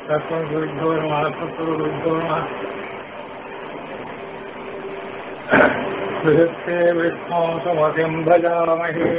तत्त्वविद्धो नमः तत्त्वविद्धो नमः बृहत्ते विष्णो सुमतिं भजामहे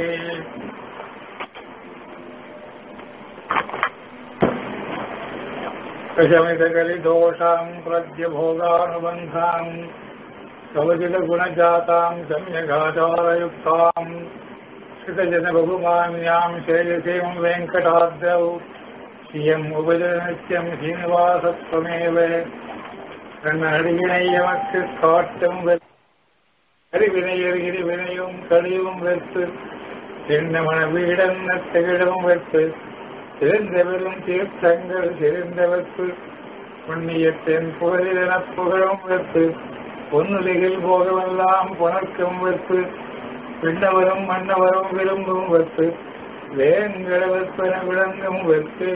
दशमितकलिदोषाम् प्रद्यभोगानुबन्धाम् कवचितगुणजाताम् सम्यगाचारयुक्ताम् श्रितजनबहुमान्याम् श्रेयसीम् वेङ्कटाद्यौ श्रियम् उपजनित्यम् श्रीनिवासत्वमेव கண்ணடியினையமக்கு காட்டும் அறிவினையர்கிரி வினையும் கழிவும் வெறுத்து தென்னமன வீடன்ன திகழும் வெறுத்து தெரிந்தவரும் தீர்த்தங்கள் தெரிந்தவர்க்கு புண்ணியத்தின் புகழிலென புகழும் வெறுத்து பொன்னுலகில் போகவெல்லாம் புணர்க்கும் வெறுத்து பின்னவரும் மன்னவரும் விரும்பும் வெறுத்து வேங்கட வெற்பன விளங்கும் வெறுத்து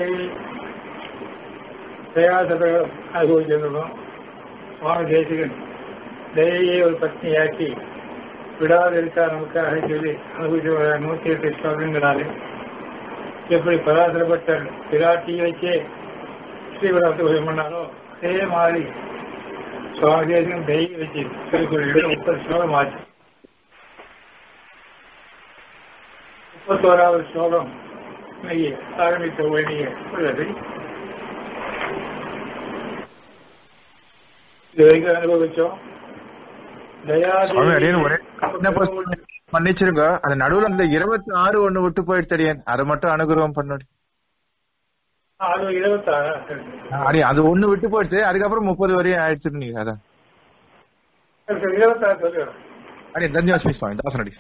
பிரயாசத்தை அனுபவிச்சிருந்தோம் சுவாமி தேசிகன் தயையே ஒரு பத்னியாக்கி விடாது இருக்கா நமக்காக சொல்லி அனுபவிச்ச நூத்தி எட்டு ஸ்லோகங்களாலே எப்படி பராசரப்பட்டர் பிராட்டியை வச்சே ஸ்ரீவிராட்டு பூஜை பண்ணாரோ அதே மாதிரி சுவாமி தேசிகன் தயை வச்சு திருக்குறள் முப்பது ஸ்லோகம் ஆச்சு முப்பத்தோராவது ஸ்லோகம் இன்னைக்கு ஆரம்பித்த வேண்டிய உள்ளது இது வரைக்கும் அனுபவிச்சோம் சுவாமி, அடியேன் ஒரே சின்ன பிரச்சனை. மன்னிச்சிருங்க அந்த நடுவுல அந்த இருபத்தி ஆறு ஒண்ணு விட்டு போயிடுச்சு அடியேன் அதை மட்டும் அனுகிரகம் பண்ணி அது இருபத்தாறு அடி அது ஒண்ணு விட்டு போயிடுச்சு அதுக்கப்புறம் முப்பது வரையும் ஆயிடுச்சு நீங்க அதான் இருபத்தாறு சொல்லிடுறோம் அடி தன்யவாஸ்மி சுவாமி தாசனடி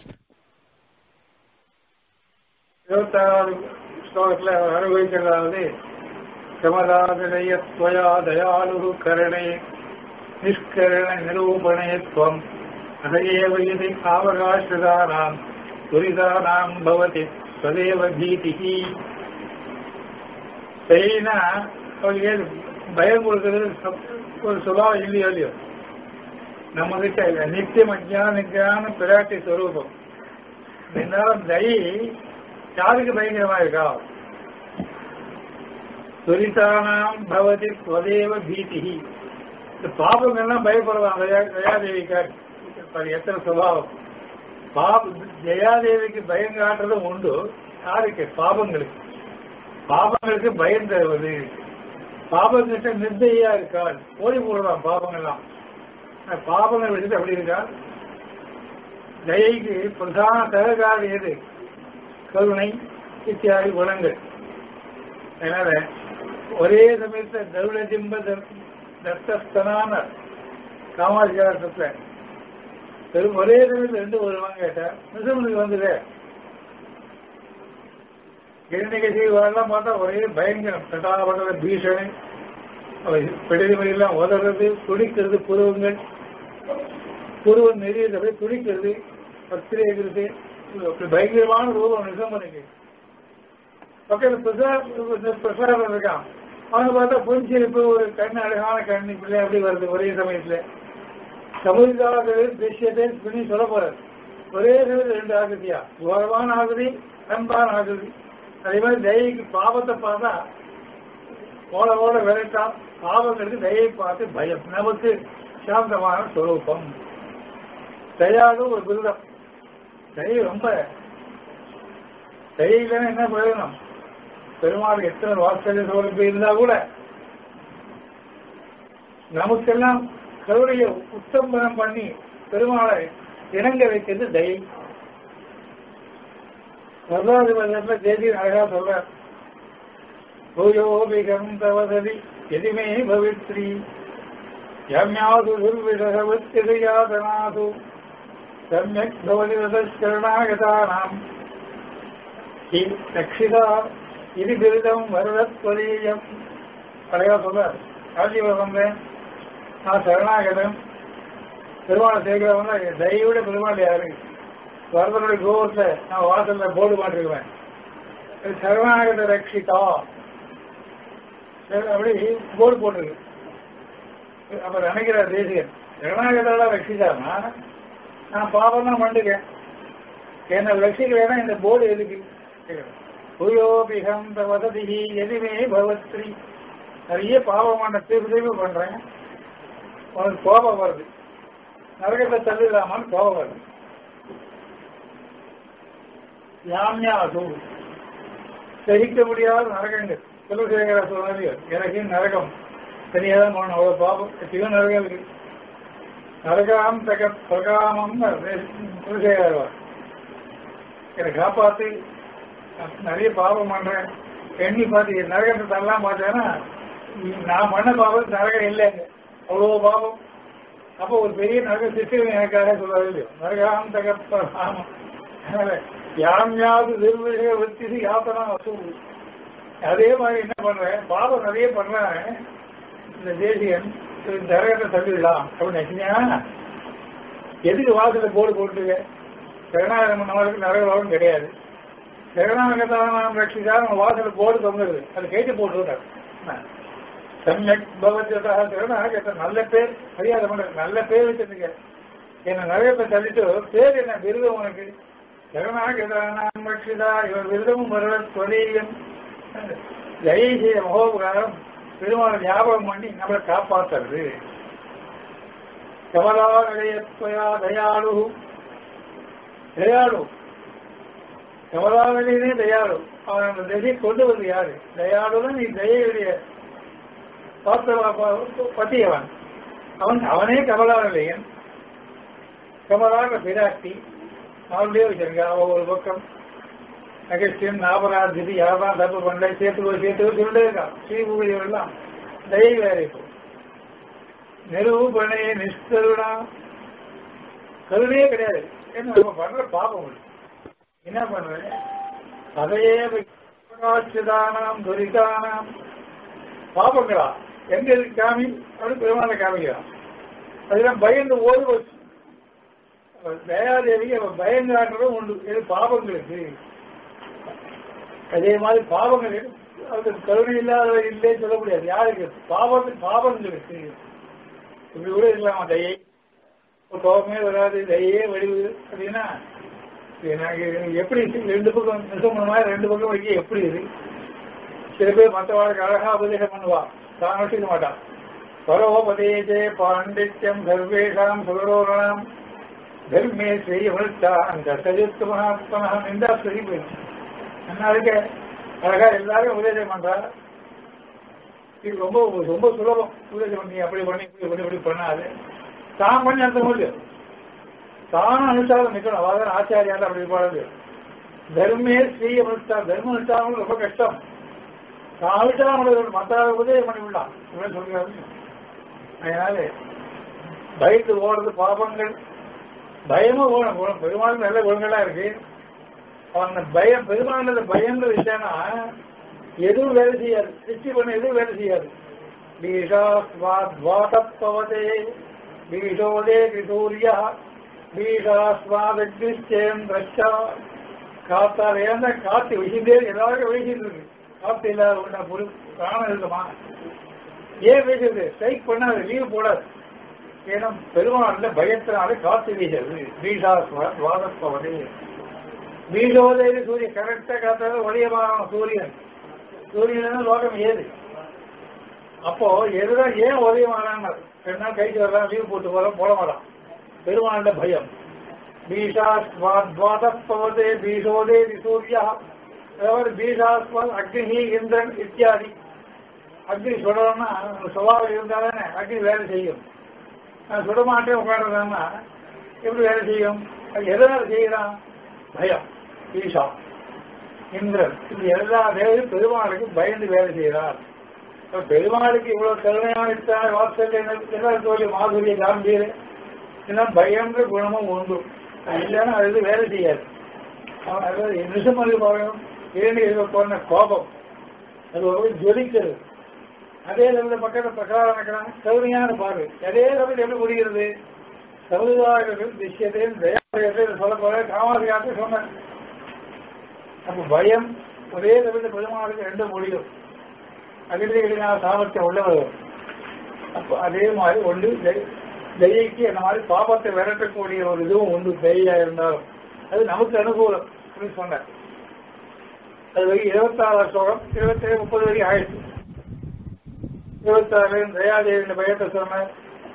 இருபத்தாறாவது ஸ்லோகத்தில் அவர் அனுபவிக்கிறதாவது சமதாதய துவயா தயாலு கரணே நிஷ்கரண நிரூபணயத்வம் அதையேவ இது அவகாசிதானாம் துரிதானாம் பவதி ஸ்வதேவ பீதிஹி சரினா அவருக்கு ஏது பயம் கொடுக்கிறது சப்- ஒரு சுபாவம் இல்லையோ இல்லையோ நம்ம கிட்ட இல்ல. நித்தியம் அஜான ஞான பிராட்டி ஸ்வரூபம் இருந்தாலும் தயி யாருக்கு பயங்கரமா இருக்கா துரிதானாம் பவதி ஸ்வதேவ பீதிஹி இந்த பாபங்கள்லாம் பயப்படுவான் தயா- தயாதேவிக்கார் அது எத்தனை சுபாவம் பாப ஜெயாதேவிக்கு பயம் காட்டுறதும் உண்டு யாருக்கு பாபங்களுக்கு பாபங்களுக்கு பயம் தருவது பாபங்கிட்ட நிர்தயா இருக்காள் ஓடி போடுவான் பாபங்கள்லாம் ஆனா பாபங்கள் விடுத்து அப்படி இருக்கா தயைக்கு பிரதான தககாரி எது கருணை இத்தியாதி குணங்கள் அதனால ஒரே சமயத்துல தருளஜிம்ப தத்தஸ்தனான காமாட்சியாசத்துல பெரும் ஒரே சமயத்துல ரெண்டு வருவாங்க கேட்டா நிசமனுக்கு வந்தது கிருணிகை வரலாம் பார்த்தா ஒரே பயங்கரம் கட்டாபட பீஷணி பிடிமறியெல்லாம் உதறது துடிக்கிறது புருவங்கள் புருவம் நெறியது அப்படியே துடிக்கிறது பத்திரிகிறது அப்படி பயங்கரமான ரூபம் நிசமனுக்கு பக்கத்துல பிரசாத் பிரசாதம் இருக்கான் அவங்க பார்த்தா புன்சிரிப்பு ஒரு கண் அழகான கண்ணி பிள்ளை அப்படி வருது ஒரே சமயத்துல சமுதாய விஷயத்தை பண்ணி சொல்ல போறாரு ஒரே சமயத்துல ரெண்டு ஆகுதியா கோரமான ஆகுதி அன்பான ஆகுதி அதே மாதிரி தயைக்கு பாவத்தை பார்த்தா ஓட ஓட விரட்டா பாவங்களுக்கு தயை பார்த்து பயம் நமக்கு சாந்தமான ஸ்வரூபம் தயாலும் ஒரு விருதம் தயை ரொம்ப தயையில என்ன பிரயோஜனம் பெருமாள் எத்தனை வாத்சல்ய சோழப்பு இருந்தா கூட நமக்கெல்லாம் கருடைய உத்தம்பனம் பண்ணி பெருமாளை இணங்க வைக்கிறது தயை வரலாறு வல்லப்ப தேதி அழகா சொல்ற பூயோபிகம் தவதவி எதிமே பவித்ரி யம்யாது துர்விஷகவத்தியாதனாது சமயக் பவதி ததஸ்கரணாகதானாம் ஹி ரக்ஷிதா இது பிரிதம் வருடத்வதீயம் அழகா சொல்றார் காஞ்சிபுரம் வந்தேன் நான் சரணாகதன் பெருமாளை சேர்க்கிறவங்க தயவோட பெருமாள் யாரு வரதனுடைய கோபத்தை நான் வாசல்ல போர்டு மாட்டிருவேன் சரணாகத ரக்ஷிதா சரி, அப்படி போர்டு போட்டிருக்கு அப்ப நினைக்கிறார் தேசியன் சரணாகதால ரட்சிதானா நான் பாவம் தான் பண்ணிருக்கேன் என்ன ரசிக்கலைன்னா இந்த போர்டு எதுக்கு பூயோபிகம் வததி எதுமே பவத்ரி நிறைய பாவமான திருப்பி திருப்பி பண்றேன் உனக்கு கோபம் வருது நரகத்தை தள்ளிடலாமான்னு கோபம் வருது யாமியாது சகிக்க முடியாத நரகங்கள் குலசேகர சொன்னது எனக்கு நரகம் தனியாதான் போகணும் அவ்வளவு பாபம் எத்தனையோ நரகம் இருக்கு நரகாம் தக பிரகாமம் குலசேகரவர் என்னை காப்பாத்து நான் நிறைய பாவம் பண்றேன் எண்ணி பார்த்து நரகத்தை தரலாம் பார்த்தேன்னா நான் பண்ண பாவம் நரகம் இல்லைங்க அவ்வளோ பாவம் அப்போ ஒரு பெரிய நரக சித்திரம் எனக்காக சொல்றது இல்லையோ நரகாம் தக பிரகாமம் அதனால யாம்யாவது திருவிழக விற்த்தி யாத்தனா வசூல் அதே மாதிரி என்ன பண்றேன் பாவம் நிறைய பண்றேன் இந்த தேசியன் நரகத்தை தள்ளிடலாம் அப்படின்னு நினைச்சீங்கன்னா எதுக்கு வாசல போர்டு போட்டுருக்க ஜெகநாதன் நம்மளுக்கு நரகலோகம் கிடையாது ஜெகநாதகத்தான ரட்சிதா நம்ம வாசல போர்டு தொங்குது அது கேட்டு போட்டுருக்காரு சமயக் பகவத்கதா ஜெகநாதகத்தை நல்ல பேர் மரியாதை பண்ற நல்ல பேர் வச்சிருக்க என்ன நரகத்தை தள்ளிட்டு பேர் என்ன விருதம் உனக்கு ஜெகநாதகதானாம் ரட்சிதா இவர் விருதமும் வருட தொழிலும் ஜெய செய்த மகோபகாரம் பெருமாள் ஞாபகம் பண்ணி நம்மளை காப்பாத்துறது கமலாலயத்வயா தயாளு தயாளு கமலாலயனே தயாளு அவன் அந்த திசையை கொண்டு வந்து யாரு தயாளுதான் நீ தயையுடைய பாத்திர பத்தியவன் அவன் அவனே கமலாலயன் கமலான பிராட்டி அவனுடைய வச்சிருக்க அவன் ஒரு பக்கம் அகஸ்டியன் நாபராதிதி யாரெல்லாம் தப்பு பண்ணல சேர்த்து போய் சேர்த்து போய் சொல்லிட்டே இருக்கான் ஸ்ரீபூரி எல்லாம் தயை வேற இப்போ நிறுவனே நிஷ்கருணா கருணையே கிடையாது என்ன நம்ம பண்ற பாபம் இது. என்ன பண்றேன் அதையே பிரகாசிதானாம் துரிதானாம் பாபங்களா எங்க இருக்கு காமி அப்படி பெருமாளை காமிக்கிறான் அதெல்லாம் பயந்து ஓடி வச்சு தயாதேவி அவன் பயங்காட்டுறதும் உண்டு இது பாபங்களுக்கு அதே மாதிரி பாவங்கள் அது கருணை இல்லாத இல்லே சொல்ல முடியாது யாருக்கு பாவம் பாவங்களுக்கு இப்படி கூட இருக்கலாம் தயை கோபமே வராது தயே வடிவு அப்படின்னா எனக்கு எப்படி ரெண்டு பக்கம் நிசம் மாதிரி ரெண்டு பக்கம் வைக்க எப்படி இது சில பேர் மற்றவாளுக்கு அழகா உபதேசம் பண்ணுவா தான் வச்சுக்க மாட்டான் பரோபதேஜே பாண்டித்யம் சர்வேஷாம் சுகரோகணம் தர்மே ஸ்ரீயமிழ்த்தான் கசயுத்து மகாத்மனா நின்றா சரி போயிடும் என்ன இருக்க அழகா எல்லாரும் உபதேசம் பண்றா இது ரொம்ப ரொம்ப சுலபம் உபதேசம் பண்ணி அப்படி பண்ணி இப்படி பண்ணி இப்படி பண்ணாது தான் பண்ணி அந்த முடியும் தானும் அனுஷ்டானம் நிற்கணும் அதாவது ஆச்சாரியால் அப்படி பாடுது தர்மே ஸ்ரீ அனுஷ்டா தர்ம அனுஷ்டானம் ரொம்ப கஷ்டம் தான் அனுஷ்டானம் மற்ற உதயம் பண்ணி விடலாம் இப்படின்னு சொல்றாரு அதனால பயத்து ஓடுறது பாபங்கள் பயமும் ஓடும் குணம் பெருமாள் நல்ல குணங்களா இருக்கு அவங்க பயம் பெருமாள் பயங்கிற விஷயம்னா எதுவும் வேலை செய்யாது சிருஷ்டி பண்ண எதுவும் வேலை செய்யாது பீஷாஸ்வாத்வாதப்பவதே பீஷோதே கிசூரியா பீஷாஸ்வாதேந்திரா காத்தால் ஏந்த காத்து வீசிட்டே எல்லாருக்கும் வீசிட்டு இருக்கு காத்து இல்லாத ஒண்ணா பொருள் காணம் இருக்குமா ஏன் வீசுது ஸ்ட்ரைக் பண்ணாது லீவ் போடாது ஏன்னா பெருமாள்ல பயத்தினால காத்து வீசுது பீஷாஸ்வாதப்பவதே பீஜோதேவி சூரியன் கரெக்டா காத்தால ஒளியமான சூரியன் சூரியன் லோகம் ஏது அப்போ எதுதான் ஏன் உதயமானான்னு ரெண்டு நாள் கைக்கு வரலாம் லீவ் போட்டு போற போட மாட்டான் பெருமாண்ட பயம் பீஷாஸ்வாத்வாதப்பவதே பீஷோதே சூர்யா அதாவது பீஷாஸ்வாத் அக்னி இந்திரன் இத்தியாதி அக்னி சுடணும்னா சுபாவம் இருந்தாதானே அக்னி வேலை செய்யும் நான் சுடமாட்டே உட்காடுறதுன்னா எப்படி வேலை செய்யும் அது எதனால செய்யறான் பயம் ஈஷா இந்திரன் இது எல்லா தேவையும் பெருமாளுக்கு பயந்து வேலை செய்கிறார் பெருமாளுக்கு இவ்வளவு கருணையான வாத்சல்யம் எல்லாரும் தோல்வி மாதுரிய காம்பீர் இதெல்லாம் பயன்ற குணமும் உண்டு இல்லைன்னா அது வேலை செய்யாது அவன் அதாவது நிசமதி பாகம் இரண்டு போன கோபம் அது ஒரு ஜொலிக்கிறது அதே லெவலில் பக்கத்தில் பிரகாரம் நடக்கிறான் கருணையான பார்வை அதே லெவலில் எப்படி முடிகிறது சமுதாயங்கள் திஷ்யத்தையும் தயாரத்தை சொல்ல போற காமாதிகாரத்தை சொன்ன அப்ப பயம் ஒரே லெவலில் பெருமாளுக்கு ரெண்டும் முடியும் அகிலேயான சாமர்த்தியம் உள்ளவர் அப்போ அதே மாதிரி ஒன்று தயைக்கு அந்த மாதிரி பாபத்தை விரட்டக்கூடிய ஒரு இதுவும் உண்டு தயா இருந்தாலும் அது நமக்கு அனுகூலம் அப்படின்னு சொன்னார் அது வரைக்கும் இருபத்தாறு ஸ்லோகம் இருபத்தேழு முப்பது வரைக்கும் ஆயிடுச்சு இருபத்தாறு தயாதேவியின் பயத்தை சொன்ன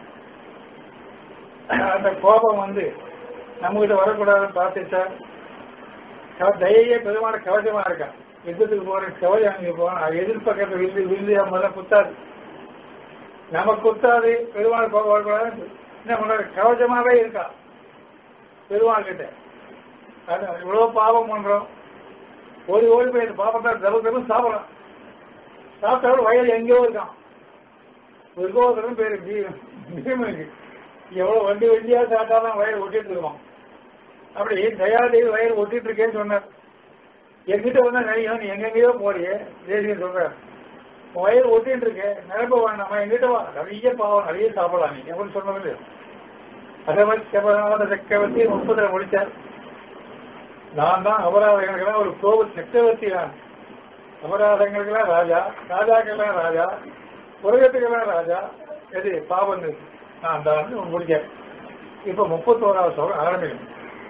அந்த கோபம் வந்து நம்ம கிட்ட வரக்கூடாதுன்னு பார்த்துட்டார் தயையே பெருமான கவசமா இருக்கா யுத்தத்துக்கு போற கவசம் அங்கே போனா எதிர்பக்கத்துல வில்லு வில்லு முதல்ல குத்தாது நம்ம குத்தாது பெருமாள் கோபம் வரக்கூடாது என்ன பண்றாரு கவசமாவே இருக்கா பெருமாள் கிட்ட அது இவ்வளவு பாவம் பண்றோம் ஓடி ஓடி போய் இந்த பாப்பத்தை தப்பு தப்பு சாப்பிடலாம் சாப்பிட்டாலும் வயல் எங்கேயோ இருக்கான் ஒரு கோபத்திலும் பேரு பீமனுக்கு எவ்வளவு வண்டி வண்டியா சாப்பிட்டாலும் வயல் ஒட்டிட்டு இருக்கோம் அப்படி தயாதேவி வயல் ஒட்டிட்டு இருக்கேன்னு சொன்னார் எங்கிட்ட வந்தா நிறைய நீ எங்கெங்கயோ போறியே தேசியம் சொல்றார் வயல் ஒட்டிட்டு இருக்கேன் நிரப்ப வேண்டாமா எங்கிட்ட வா நிறைய பாவம் நிறைய சாப்பிடலாம் நீ எப்படி சொன்னது அகமத் சபரநாத சக்கரவர்த்தி முப்பதுல முடிச்சார் நான் தான் அபராதங்களுக்கெல்லாம் ஒரு கோவில் சக்கரவர்த்தி நான் அபராதங்களுக்கெல்லாம் ராஜா ராஜாக்கெல்லாம் ராஜா உலகத்துக்கெல்லாம் ராஜா எது பாவங்கள் நான் தான் முடிச்சேன் இப்ப முப்பத்தோராவது சொல்ல ஆரம்பிக்கும்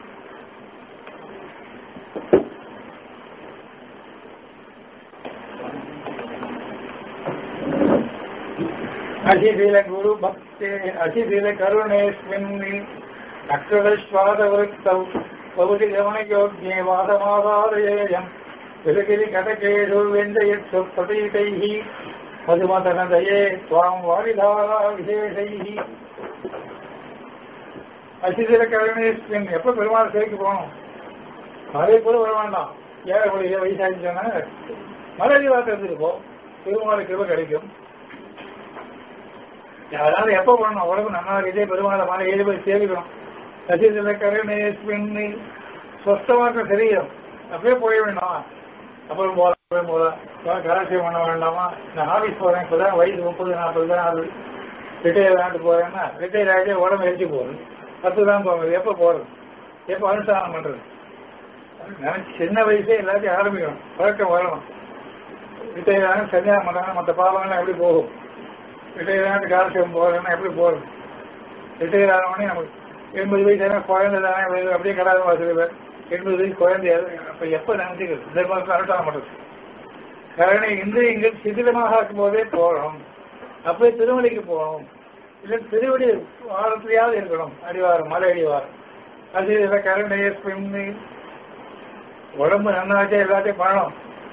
அசிதில குரு பக்தே அசிதில கருணேஸ்மின் அக்ரதஸ்வாதவருத்தௌ பகுதி கவனயோக்யே வாதமாதாரயேயம் விலகிரி கடகேஷு வெந்தயத் சொற்பதீதைः மதுமதனதயே துவாம் வாரிதாரா விசேஷைः அசிதில கருணேஸ்மின் எப்ப பெருமாள் சிலைக்கு போகணும் மழை கூட வர வேண்டாம் ஏழை வயசாகிச்சோன்னா மழை வார்த்தை இருந்துட்டு போ பெருமாள் கிருப கிடைக்கும் யாராவது எப்ப பண்ணணும் உடம்பு நல்லா இதே பெருமாளை மலை ஏழு போய் சேவிக்கணும் ரசிதில கருணேஸ்மின் சொஸ்தமாக்க சரீரம் அப்படியே போய வேண்டாம் அப்புறம் போகலாம் அப்புறம் போகலாம் கராட்சியம் பண்ண வேண்டாமா நான் ஆபீஸ் போறேன் இப்பதான் வயசு முப்பது நாற்பது தான் ஆகுது ரிட்டையர் ஆகிட்டு போறேன்னா ரிட்டையர் ஆகிட்டே உடம்பு எரிச்சு போகுது பத்து தான் போகுது எப்ப போறது எப்ப அனுஷ்டானம் பண்றது நினைச்சு சின்ன வயசுல எல்லாத்தையும் ஆரம்பிக்கணும் பழக்கம் வரணும் ரிட்டையர் ஆக சன்னியாகம் பண்றாங்க மற்ற பாவங்கள்லாம் எப்படி போகும் ரிட்டையர் ஆகிட்டு காலட்சேபம் போறேன்னா எப்படி போறது ரிட்டையர் ஆனவொடனே நமக்கு எண்பது வயசு ஆனா குழந்தை தானே வருது, அப்படியே கடாத வாசல் பேர் எண்பது வயசு குழந்தை அப்ப எப்ப நினைச்சுக்கிறது இந்த மாதிரி அரசாங்க மாட்டது கரணை இந்திரியங்கள் சிதிலமாக இருக்கும் போதே போகணும் அப்படியே திருமலைக்கு போகணும் இல்ல திருவடி வாரத்திலேயாவது இருக்கணும் அடிவாரம் மலை அடிவாரம் அது இதில் கருணை பின்னு உடம்பு நன்னாச்சே எல்லாத்தையும் பண்ணணும்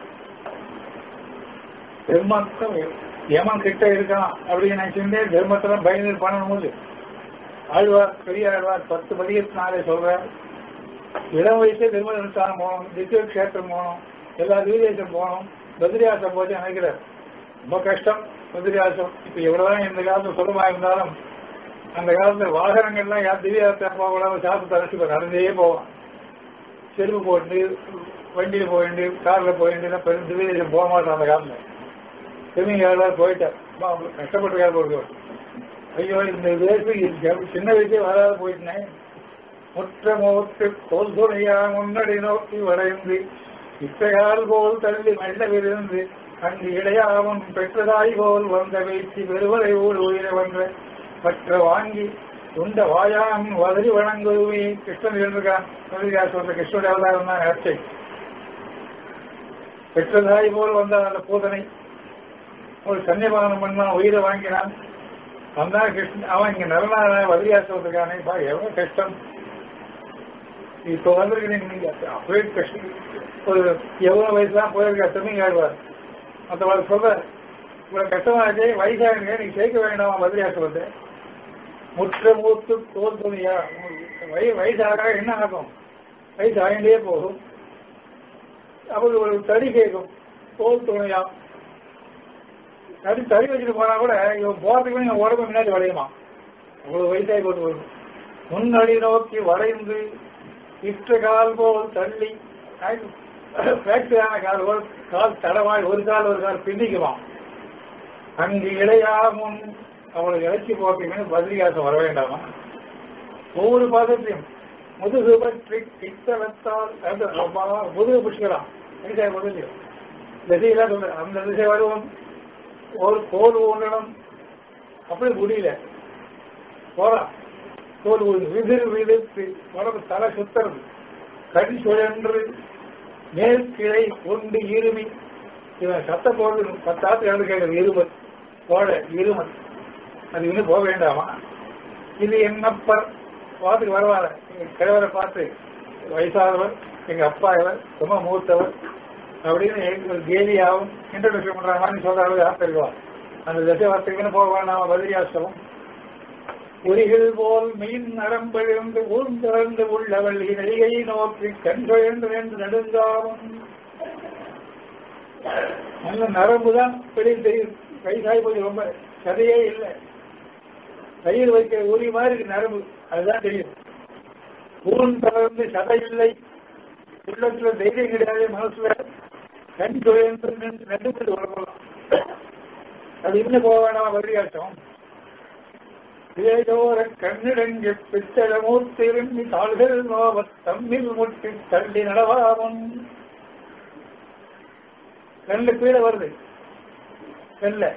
தர்மத்தம் யமன் கிட்ட இருக்கான் அப்படின்னு நினைச்சுட்டே தர்மத்தெல்லாம் பயந்து பண்ணணும் போது ஆழ்வார் பெரிய ஆழ்வார் பத்து பதிகத்தினாலே சொல்றார் இளம் வயசே திருமண அனுஷ்டானம் போகணும் திவ்ய கஷேத்திரம் போகணும் எல்லா தீவிரேசம் போகணும் பத்ரியாசம் போச்சு நினைக்கிறார் ரொம்ப கஷ்டம் பத்ரியாசம் இப்ப எவ்வளவுதான் இந்த காலத்துல சுலமா இருந்தாலும் அந்த காலத்துல வாகனங்கள்லாம் யார் திவ்யாசம் போகக்கூடாது சாப்பிட்டு அரசு நடந்தே போவான் செருப்பு போட்டு வண்டியில போயிட்டு கார்ல போயிட்டு பெரும் திவ்யதேசம் போக மாட்டோம் அந்த காலத்துல திரும்பிங்க போயிட்டார் அம்மா, கஷ்டப்பட்டு காலம் போடுவோம் ஐயோ இந்த தேசம் சின்ன வயசே வராத போயிட்டேன் முற்ற முகத்து தோல் துணையா முன்னடி நோக்கி வரைந்து இத்தகால் போல் தள்ளி மெல்ல விருந்து அங்கு இடையாவும் பெற்றதாய் போல் வந்த வீழ்ச்சி பெருவரை ஊர் உயிரை வந்த பற்ற வாங்கி உண்ட வாயாம் வதறி வணங்குவி கிருஷ்ணன் இருந்திருக்கான் சொல்லியா சொல்ற கிருஷ்ணனுடைய அவதாரம் தான் நேர்ச்சை பெற்றதாய் போல் வந்த அந்த பூதனை ஒரு சன்னிபானம் பண்ணான் உயிரை வாங்கினான் வந்தான் கிருஷ்ணன் அவன் இங்க நரநாராய வதிரியாசத்துக்கானே பா எவ்வளவு கஷ்டம் இப்போ வந்திருக்கீங்க நீங்க அப்பவே கஷ்டம் ஒரு எவ்வளவு வயசுலாம் போயிருக்கா திரும்பி ஆடுவார் மற்றவங்க சொல்ற இவ்வளவு கஷ்டமாச்சு வயசாக நீ சேர்க்க வேண்டாமா வதிரியாசத்தை முற்ற மூத்து தோல் துணியா வய வயசாக என்ன ஆகும் வயசு ஆகிண்டே போகும் அவருக்கு ஒரு தடி கேட்கும் தோல் துணையா தடி தடி வச்சுட்டு போனா கூட இவன் போறதுக்கு இவன் உடம்பு முன்னாடி வளையுமா அவ்வளவு வயசாகி கொண்டு வரும் முன்னடி நோக்கி வளைந்து இற்ற கால் போல் தள்ளி ஃபேக்டரியான கால் ஒரு கால் தடவாய் ஒரு கால் ஒரு கால் பின்னிக்குவான் அங்கு இளையா முன் அவளுக்கு இறைச்சி போட்டுமே பதிரிகாசம் வர வேண்டாமா ஒவ்வொரு பாதத்தையும் முதுகு பற்றி கிட்டவத்தால் அது அம்மா, முதுகு பிடிச்சிக்கலாம் வயசாக முதலியம் திசையெல்லாம் சொல்ற அந்த திசை வருவோம் ஒரு கோல் ஊண்டணும் அப்படி முடியல போறான் தோல் ஊது விதிர் விதிர்த்து உடம்பு தலை சுத்துறது கடி சுழன்று மேல் கிளை கொண்டு இருமி இவன் சத்த போது பத்தாத்து இறந்து கேட்கறது இருமல் கோழை இருமல் அது இன்னும் போக வேண்டாமா இது என்னப்பர் பார்த்துக்கு வருவார எங்க கிழவரை பார்த்து வயசானவர் எங்க அப்பா இவர் ரொம்ப மூத்தவர் அப்படின்னு எங்க கேலியாவும் இன்ட்ரடியூஷன் பண்ற மாதிரி சொல்றாரு யார் தெரியுவா அந்த தசை வார்த்தைக்குன்னு போக வேண்டாம் பதிரியாசம் உரிகள் போல் மீன் நரம்பெழுந்து ஊர்ந்திறந்து உள்ளவள் நெறியை நோக்கி கண்கொழுந்து என்று நெடுங்காவும் நல்ல நரம்பு தான் பெரிய தெரியும் வயசாகி போய் ரொம்ப கதையே இல்லை தயிர் வைக்கிற உரி மாதிரி இருக்கு நரம்பு அதுதான் தெரியும் ஊன் தளர்ந்து சதை இல்லை உள்ளத்துல தைரியம் கிடையாது மனசுல கண் தொழில் நடுப்பது வரலாம் அது இன்னும் போக வேணாம் வரியாட்டம் இளையோர கண்ணிடங்கி பித்தளமூர்த்திரும்பி தாள்கள் நோவத் தம்மில் முட்டி தள்ளி நடவாமன் கண்ணு கீழே வருது கல்ல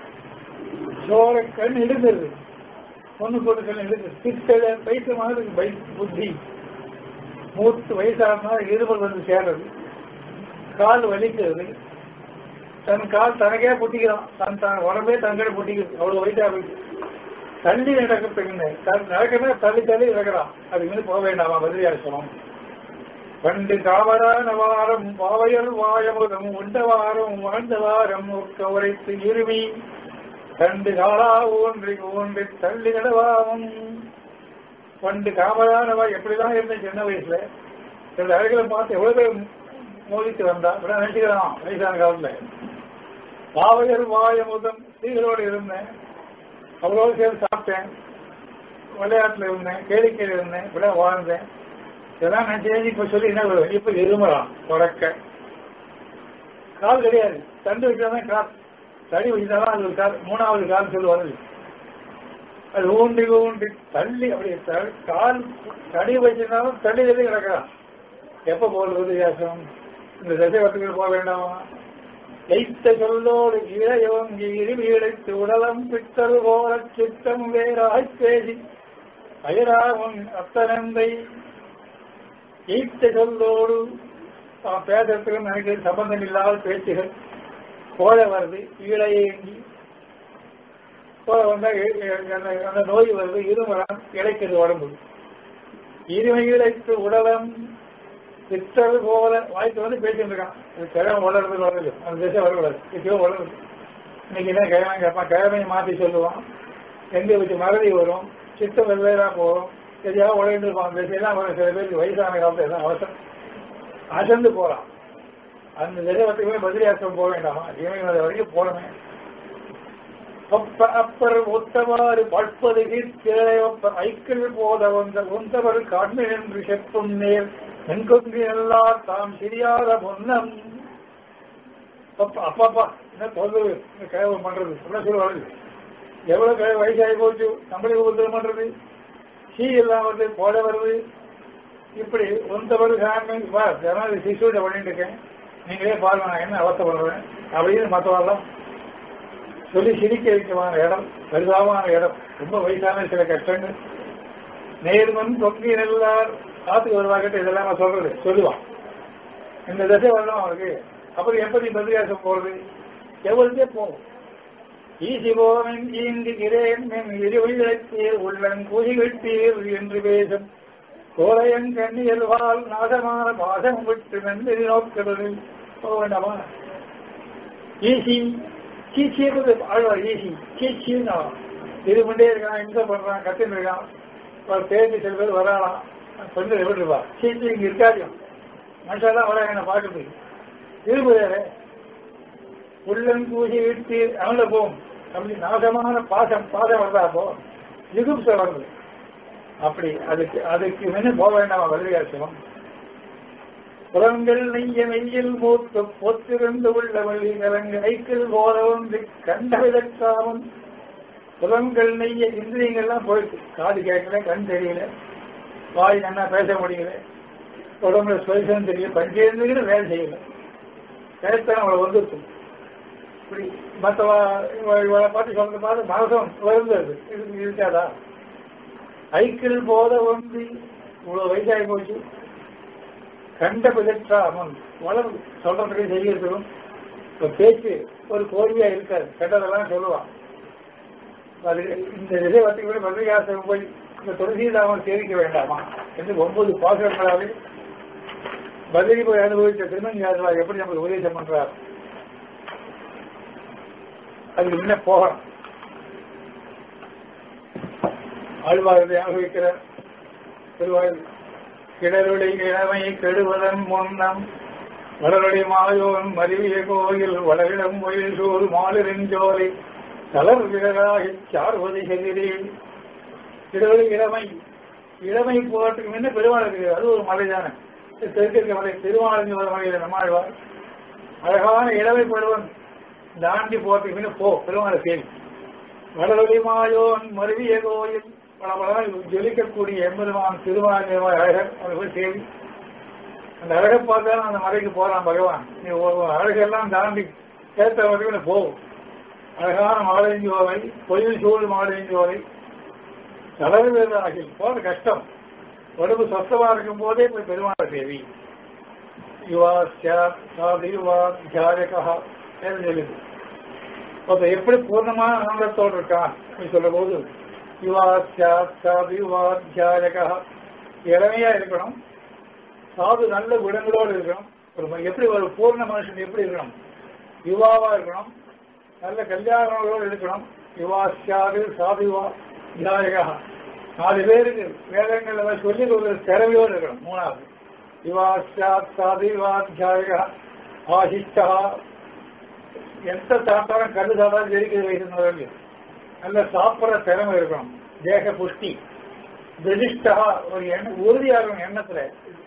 சோர கண் இடுங்கிறது பொண்ணு பொண்ணு கண் இடுங்குது பித்தள வயசு மாதிரி பை புத்தி மூத்து வயசானா இருமல் வந்து சேர்றது கால் வலிக்கிறது தன் கால் தனக்கே புட்டிக்கிறான் தன் தான் உடம்பே தங்கடை புட்டிக்குது அவ்வளவு வயசா போயிட்டு தள்ளி நடக்கிறதுக்கு நடக்கிறதா தள்ளி தள்ளி நடக்கிறான் அது வந்து போக வேண்டாமா பதிரியாசனம் பண்டு காவரான வாரம் பாவையல் வாயமுதம் உண்ட வாரம் வாழ்ந்த வாரம் உட்க உரைத்து இருமி கண்டு காலா ஊன்றி ஊன்றி தள்ளி நடவாவும் பண்டு காமரானவா எப்படிதான் இருந்தேன் சின்ன வயசுல இந்த அழகளை பார்த்து எவ்வளவு பேர் மோதித்து வந்தா இப்படி நினைச்சுக்கிறான் வயசான காலத்துல பாவையல் வாயமுதம் ஸ்திரீகளோடு இருந்தேன் அவரோடு சேர்ந்து சாப்பிட்டேன் விளையாட்டுல இருந்தேன் கேளிக்கையில் இருந்தேன் இப்படிதான் வாழ்ந்தேன் இதெல்லாம் நினைச்சு இப்ப சொல்லி என்ன வரும் இப்ப இருமலாம் உறக்க கால் கிடையாது தண்டு வச்சாதான் கால் தடி வச்சுதான் அது ஒரு கால் மூணாவது கால் சொல்லுவாங்க அது ஊண்டி ஊண்டி தள்ளி அப்படி த- கால் தடி வச்சிருந்தாலும் தள்ளி தள்ளி கிடக்கிறான் எப்ப போறது வித்தியாசம் இந்த தசைவத்துக்கு போக வேண்டாமா லைத்த சொல்லோடு இளையவங்கி இருவிழைத்து உடலம் பித்தல் போல சித்தம் வேறாய்ப் பேசி அயராவும் அத்தனந்தை எய்த்த சொல்லோடு அவன் பேசுறதுக்கு எனக்கு சம்பந்தம் இல்லாத பேச்சுகள் கோழ வருது ஈழையேங்கி கோழ வந்தா எ- எ- அந்த- அந்த நோய் வருது இருமலாம் இழைக்கிறது உடம்பு இருமை இழைத்து உடலம் பித்தல் போல வாய்க்கு வந்து பேசிட்டு இருக்கான் அது கிழமை வளர்றது வளருது அந்த திசை வரக்கூடாது இப்பயோ வளருது இன்னைக்கு என்ன கிழமை கேட்பான் கிழமையை மாற்றி சொல்லுவான் எங்க வச்சு மறதி வரும் சித்தம் வெவ்வேறா போகும் எதையாவது உழைந்து இருப்பான் திசையெல்லாம் வரும் சில பேருக்கு வயசான காலத்துல எல்லாம் அவசரம் அசந்து போறான் அந்த திசைவத்துக்குமே பதிரியாசம் போக வேண்டாமா இவங்க வரைக்கும் போறமே ஒப்ப அப்பர் ஒத்தவாறு பற்பது கீர்த்திகளை ஒப்ப ஐக்கிள் போத வந்த உந்தவர் காண்மை என்று செப்பும் நேர் எங்கொங்கு எல்லாம் தாம் சிரியாத பொன்னம் அப்பா அப்பாப்பா என்ன சொல்றது என்ன கேள்வி பண்றது என்ன சொல்லுவாரு எவ்வளவு கே- வயசாகி போச்சு நம்மளுக்கு உத்தரவு பண்றது சீ எல்லாம் வருது போட வருது இப்படி ஒந்தவர் சாமி வா ஜனாதி சிசுவிட பண்ணிட்டு இருக்கேன் நீங்களே பாருங்க நான் என்ன அவசப்படுறேன் அப்படின்னு மற்றவெல்லாம் சொல்லி சிரிக்க வைக்கமான இடம் பரிதாபமான இடம் ரொம்ப வயசான சில கஷ்டங்கள் நேர்மன் தொக்கி எல்லார் காத்துக்கு வருவாங்கிட்ட இதெல்லாம் நான் சொல்றது சொல்லுவான் இந்த தசை வரணும் அவனுக்கு அப்புறம் எப்படி பதிரியாசம் போறது எவ்வளவுதே போகும் ஈசி போவன் ஈங்குகிறேன் என் இருவிழத்தீர் உள்ளன் கூறிவிட்டீர் என்று பேசும் கோலையன் கண்ணியல் வாழ் நாசமான பாசம் விட்டு நன்றி நோக்கிறது போக வேண்டாமா ஈசி சீச்சியது ஆழ்வார் ஈசி சீச்சின்னு இது கொண்டே இருக்கான் இங்க பண்றான் கத்தின்னு இருக்கான் ஒரு பேருந்து சில பேர் வராலாம் பெண்கள் எப்படி இருப்பா சீச்சி இங்க இருக்காதியும் மனுஷாதான் வர என்ன பார்க்குது இருபது உள்ளன் பூஜை விட்டு அவங்கள போகும் அப்படி நாசமான பாசம் பாசம் வருதா அப்போ யுகுப்ச வருது அப்படி அதுக்கு அதுக்கு முன்ன போக வேண்டாமா வலியாசம் புறங்கள் நெய்ய மெய்யில் மூத்து பொத்திருந்து உள்ள வள்ளி கலங்கு ஐக்கில் போல ஒன்று கண்டவிதற்காமன் புலன்கள் நெய்ய இந்திரியங்கள்லாம் போயிடுச்சு காது கேட்கல கண் தெரியல வாய் நல்லா பேச முடியல உடம்புல சுயசம் தெரியல பஞ்சேந்திரிகள் வேலை செய்யல பேசத்தான் அவளை வந்துருச்சு இப்படி மற்ற இவளை பார்த்து சொல்றது பார்த்து மனசம் வருந்தது இது இருக்காதா ஐக்கிள் போத ஒன்றி இவ்வளவு வயசாகி போச்சு கண்ட பிதற்றா அவன் வளரும் சொல்றதுக்கு செய்யறதுக்கும் இப்ப பேச்சு ஒரு கோரியா இருக்காது கண்டதெல்லாம் சொல்லுவான் அது இந்த விஜயவத்துக்கு கூட பத்ரிகாசிரம் போய் இந்த துளசிதாமன் சேவிக்க வேண்டாமா என்று ஒன்பது பாசுரங்களாவே பதிலி போய் அனுபவித்த திருமணியாளர் எப்படி நமக்கு உபதேசம் பண்றார் அதுக்கு முன்ன போகணும் ஆழ்வாரத்தை அனுபவிக்கிற திருவாயில் கிடருளை இளமை கெடுவதன் முன்னம் வளரொளி மாயோன் மருவிய கோயில் வளரிடம் ஒயில் சூர் மாலிருஞ்சோலை தளர் விரலாகி சார்வதி செகிறேன் கிடருளை இளமை இளமை போறதுக்கு முன்ன பெருமாள் இருக்குது அது ஒரு மலை தானே தெற்கு மலை திருமாலிஞ்சோர மலையில நம்மாழ்வார் அழகான இளமை பருவன் தாண்டி போறதுக்கு முன்ன போ பெருமாளை சேரி வளரொளி மாயோன் மருவிய கோயில் பல பல ஜொலிக்கக்கூடிய எம்பெருமான் திருவாரூர் அழகர் அதை போய் சேவி அந்த அழகை பார்த்தா அந்த மலைக்கு போறான் பகவான் நீ ஒரு அழகெல்லாம் தாண்டி கேட்ட வரைக்கும் போ அழகான மாலைஞ்சோலை பொயில் சூழ் மாலைஞ்சோலை தலைவராகி போற கஷ்டம் உடம்பு சொத்தமா இருக்கும் போதே போய் பெருமாளை சேவி யுவா சாதி யுவா தியாகா சொல்லுது ஒருத்தர் எப்படி பூர்ணமான ஆனந்தத்தோடு இருக்கான் அப்படின்னு சொல்ற போது யுவா சாதி யுவா தியாகா இளமையா இருக்கணும் சாது நல்ல குணங்களோடு இருக்கணும் ஒரு ம- எப்படி ஒரு பூர்ண மனுஷன் எப்படி இருக்கணும் யுவாவா இருக்கணும் நல்ல கல்யாணங்களோடு இருக்கணும் யுவா சாது சாது யுவா தியாகா நாலு பேருக்கு வேதங்கள் எல்லாம் சொல்லி ஒரு திறமையோடு இருக்கணும் மூணாவது யுவா சாத் சாது யுவா தியாகா ஆசிஷ்டா எந்த சாப்பிட்டாலும் கல்லு சாப்பிட்டாலும் ஜெயிக்க வைக்கிறவர்கள் நல்ல சாப்பிட்ற திறமை இருக்கணும் தேக புஷ்டி பிரதிஷ்டா ஒரு எண்ண உறுதியா இருக்கணும் எண்ணத்துல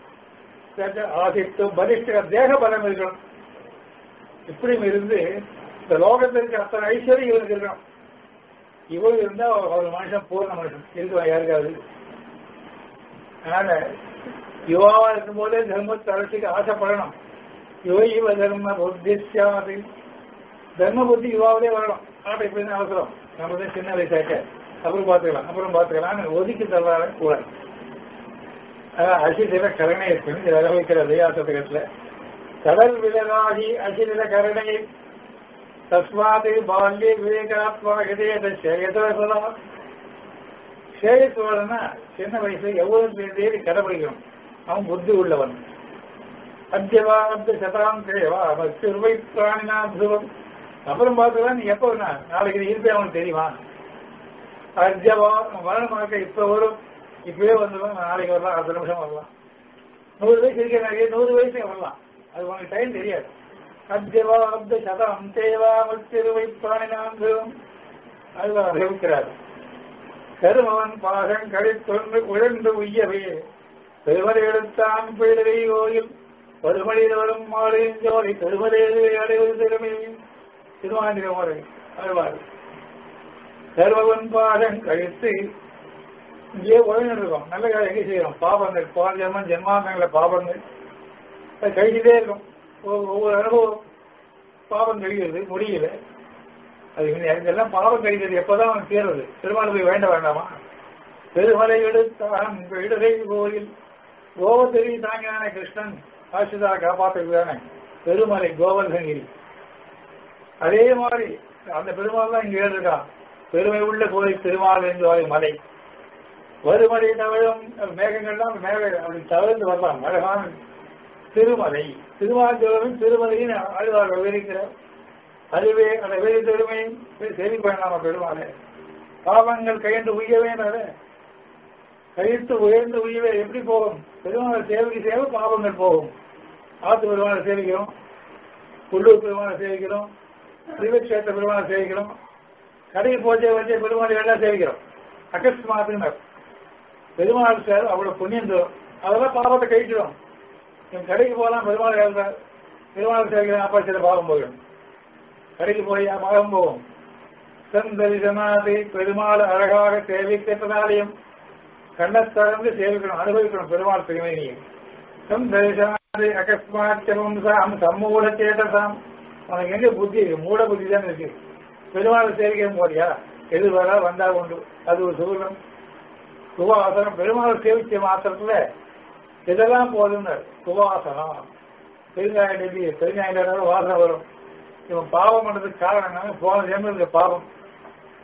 ஆசித்து பலிஷ்ட தேக பலம் இருக்கணும் இப்படியும் இருந்து இந்த லோகத்திற்கு அத்தனை ஐஸ்வர்யம் இவனுக்கு இருக்கணும் இவ்வளவு இருந்தா ஒரு மனுஷன் பூர்ண மனுஷன் இருக்குவா யாருக்காது அதனால யுவாவா இருக்கும் போதே தர்மத்தை அரசுக்கு ஆசைப்படணும் யுவ இவ தர்ம புத்திசாதி தர்ம புத்தி யுவாவிலே வரணும் ஆனா இப்ப என்ன அவசரம் நம்ம தான் சின்ன வயசாக்க அப்புறம் பார்த்துக்கலாம் அப்புறம் பார்த்துக்கலாம்னு ஒதுக்கி தள்ளாட கூடாது அதான் அசிநில கருணை இருக்கு இதை அனுபவிக்கிற தயாசத்துக்கத்துல கடல் விலகாகி அசிநில கருணை தஸ்மாது பால்ய விவேகாத்மா இதயத்தை சேகத்தா சேகத்தோடனா சின்ன வயசுல எவ்வளவு தேடி கடைபிடிக்கணும் அவன் புத்தி உள்ளவன் அத்தியவா அப்த சதாம் தேவா திருவை பிராணினா துருவம் அப்புறம் பார்த்துக்கலாம் நீ எப்போ வேணா நாளைக்கு நீ இருப்பே அவனுக்கு தெரியுமா அர்ஜவா மரணமாக்க இப்ப வரும் இப்பவே வந்துடும் நாளைக்கு வரலாம் அடுத்த நிமிஷம் வரலாம் நூறு வயசு இருக்க நிறைய நூறு வயசு வரலாம் அது உனக்கு டைம் தெரியாது அத்தியவா அப்த சதம் தேவா திருவை பிராணினாம் துருவம் அதுதான் அறிவிக்கிறார் கருமவன் பாகம் கழித்தொன்று உழன்று உய்யவே பெருமலை எடுத்தான் பிழவை கோயில் பருமலையில் வரும் மாலையின் ஜோதி பெருமலையை அடைவது திறமை திருவாந்திர முறை அழுவார் கருமவன் பாகம் கழித்து இங்கே உழந்து இருக்கும் நல்ல காரியம் எங்கே செய்யறோம் பாபங்கள் போன ஜென்மம் ஜென்மாந்தங்கள பாபங்கள் அது கழிச்சுட்டே இருக்கும் ஒவ்வொரு ஒவ்வொரு அனுபவம் பாபம் கழிகிறது முடியல அது இதெல்லாம் பாவம் கழிக்கிறது எப்பதான் அவன் தீர்றது பெருமாள் போய் வேண்ட வேண்டாமா பெருமலை எடுத்தான் இடதை கோயில் கோவத்தெரி தாங்கினானே கிருஷ்ணன் ஆசிதா காப்பாற்றுறது தானே பெருமலை கோவர்தங்கிரி அதே மாதிரி அந்த பெருமாள் தான் இங்க எழுதுறான் பெருமை உள்ள கோயில் திருமால் என்று மலை வருமலை தவிழும் மேகங்கள்லாம் மேக அப்படி தவிர்த்து வரலாம் அழகான திருமலை திருமால் திருமலையின் ஆழ்வார் விவரிக்கிறார் அதுவே அந்த வேறு பெருமையும் சரி பண்ணாம பெருமாளே பாவங்கள் கையென்று உய்யவே நட கழித்து உயர்ந்து உய்யவே எப்படி போகும் பெருமாளை சேவைக்கு சேவை பாவங்கள் போகும் ஆத்து பெருமாளை சேவிக்கிறோம் உள்ளூர் பெருமாளை சேவிக்கிறோம் திருவக்ஷேத்திர பெருமாளை சேவிக்கிறோம் கடைக்கு போச்சே வச்சே பெருமாளை எல்லாம் சேவிக்கிறோம் அகஸ்மாத்தினர் பெருமாள் சேவை அவ்வளவு புண்ணியம் தரும் அதெல்லாம் பாவத்தை கழிச்சிடும் என் கடைக்கு போகலாம் பெருமாள் எழுதார் பெருமாள் சேவிக்கிறேன் அப்பா சில பாவம் போயிடும் கடைக்கு போய் மகம் போவோம் சந்தரிசனாதை பெருமாள் அழகாக சேவிக்கிறதாலையும் கண்ணை திறந்து சேவிக்கணும் அனுபவிக்கணும் பெருமாள் பெருமையை சந்தரிசனாதை அகஸ்மாச்சமும் சாம் சம்மூல சேட்டசாம் உனக்கு எங்க புத்தி இருக்கு மூட புத்தி தான் இருக்கு பெருமாள் சேவிக்க போறியா எது வர வந்தா உண்டு அது ஒரு சுகம் சுவாசனம் பெருமாள் சேவிச்ச மாத்திரத்துல இதெல்லாம் போதும்னர் சுவாசனம் பெருங்காய டெல்லி பெருங்காய வாசனை வரும் இவன் பாவம் பண்ணதுக்கு காரணம் என்னன்னா போன ஜென்மத்துக்கு பாவம்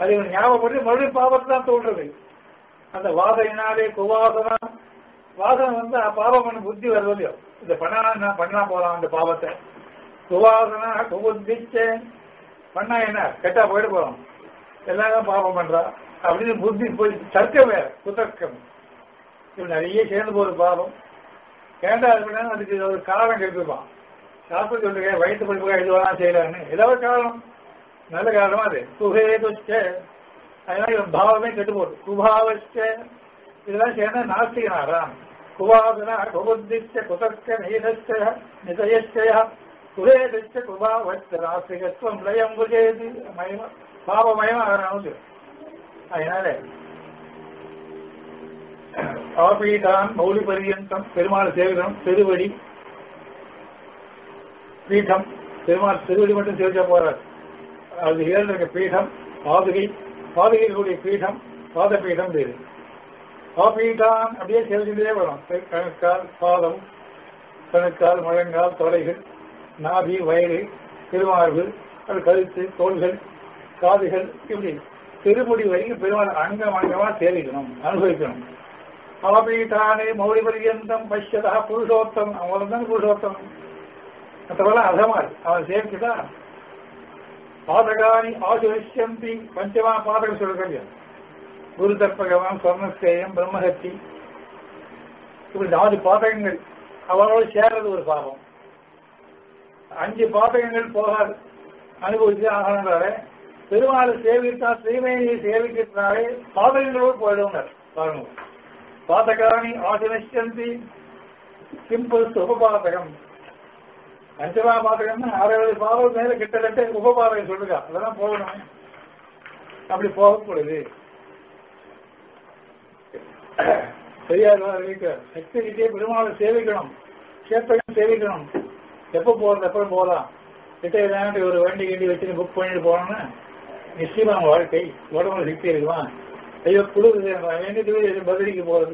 அது இவன் ஞாபகப்படுத்தி மறுபடியும் பாவத்தை தான் தோன்றது அந்த வாசனையினாலே குவாசனா வாசனை வந்து ஆ பாவம் பண்ண புத்தி வருது இல்லையோ இந்த பண்ணா நான் பண்ணா போலாம் அந்த பாவத்தை குவாசனா குபுத்திச்ச பண்ணா என்ன கெட்டா போயிட்டு போறோம் எல்லாரும் பாவம் பண்றா அப்படின்னு புத்தி போய் தர்க்கம் வேற குதர்க்கம் இவன் நிறைய சேர்ந்து போற பாவம் ஏண்டா அப்படின்னா அதுக்கு ஒரு காரணம் கெடுத்துப்பான் சாஸ்திரம் சொல்லுங்க வயிற்று படிப்புக்காக இது வேணா செய்யலான்னு ஏதாவது காரணம் நல்ல காரணமா அது குஹே துச்ச அதனால இவன் பாவமே கெட்டு போகுது குபாவச்ச இதெல்லாம் சேர்ந்தா நாஸ்திகனாராம் குபாவனா குபுத்திச்ச குதர்க்க நீதச்ச நிதயச்சய குஹே துச்ச குபாவச்ச நாஸ்திகத்துவம் லயம் புஜேது மயமா பாவமயமா ஆகிறான் அதனால ஆபீதான் மௌலி பரியந்தம் பெருமாள் சேவிதம் திருவடி பீடம் பெருமாள் திருவடி மட்டும் சேவிச்சா போறார் அது ஏழு பீடம் பாதுகை பாதுகைகளுடைய பீடம் பாத பீடம் பேரு ஆபீதான் அப்படியே சேவிச்சுட்டே வரும் கணுக்கால் பாதம் கணுக்கால் முழங்கால் தொடைகள் நாபி வயிறு திருமார்பு அது கழுத்து தோள்கள் காதுகள் இப்படி திருமுடி வரைக்கும் பெருமாள் அங்கம் அங்கமா சேவிக்கணும் அனுபவிக்கணும் அவபீட்டானே மௌலி பரியந்தம் பஷ்யதா புருஷோத்தம் அவன் தான் புருஷோத்தம் மற்றவெல்லாம் அதமால் அவன் சேர்த்துட்டா பாதகானி ஆசுரிஷந்தி பஞ்சமா பாதகம் சொல்லுங்க குரு தர்ப்பகவான் சொர்ணஸ்தேயம் பிரம்மஹத்தி இப்படி நாலு பாதகங்கள் அவனோடு சேர்றது ஒரு பாவம் அஞ்சு பாதகங்கள் போகாது அனுபவிச்சு ஆகணுன்றாரு பெருமாள் சேவித்தா ஸ்ரீமேனியை சேவிக்கிறதுனாலே பாதகங்களோடு போயிடுவாங்க பாருங்க பாதகானி ஆசினி சிம்பிள் உபபாதகம் பஞ்சமா பாதகம்னா அறுபது பாவம் மேல கிட்டத்தட்ட உபபாதகம் சொல்லுங்க அதெல்லாம் போகணும் அப்படி போகக்கூடாது பெரியார் சக்தி கிட்டே பெருமாளை சேவிக்கணும் சேத்தகம் சேவிக்கணும் எப்ப போறது எப்ப போகலாம் கிட்ட ஏதாவது ஒரு வண்டி கிண்டி வச்சு புக் பண்ணிட்டு போனோம்னா நிச்சயமா வாழ்க்கை உடம்புல சக்தி இருக்குமா ஐயோ குளிருது வேண்டிட்டு பதிலிக்கு போறது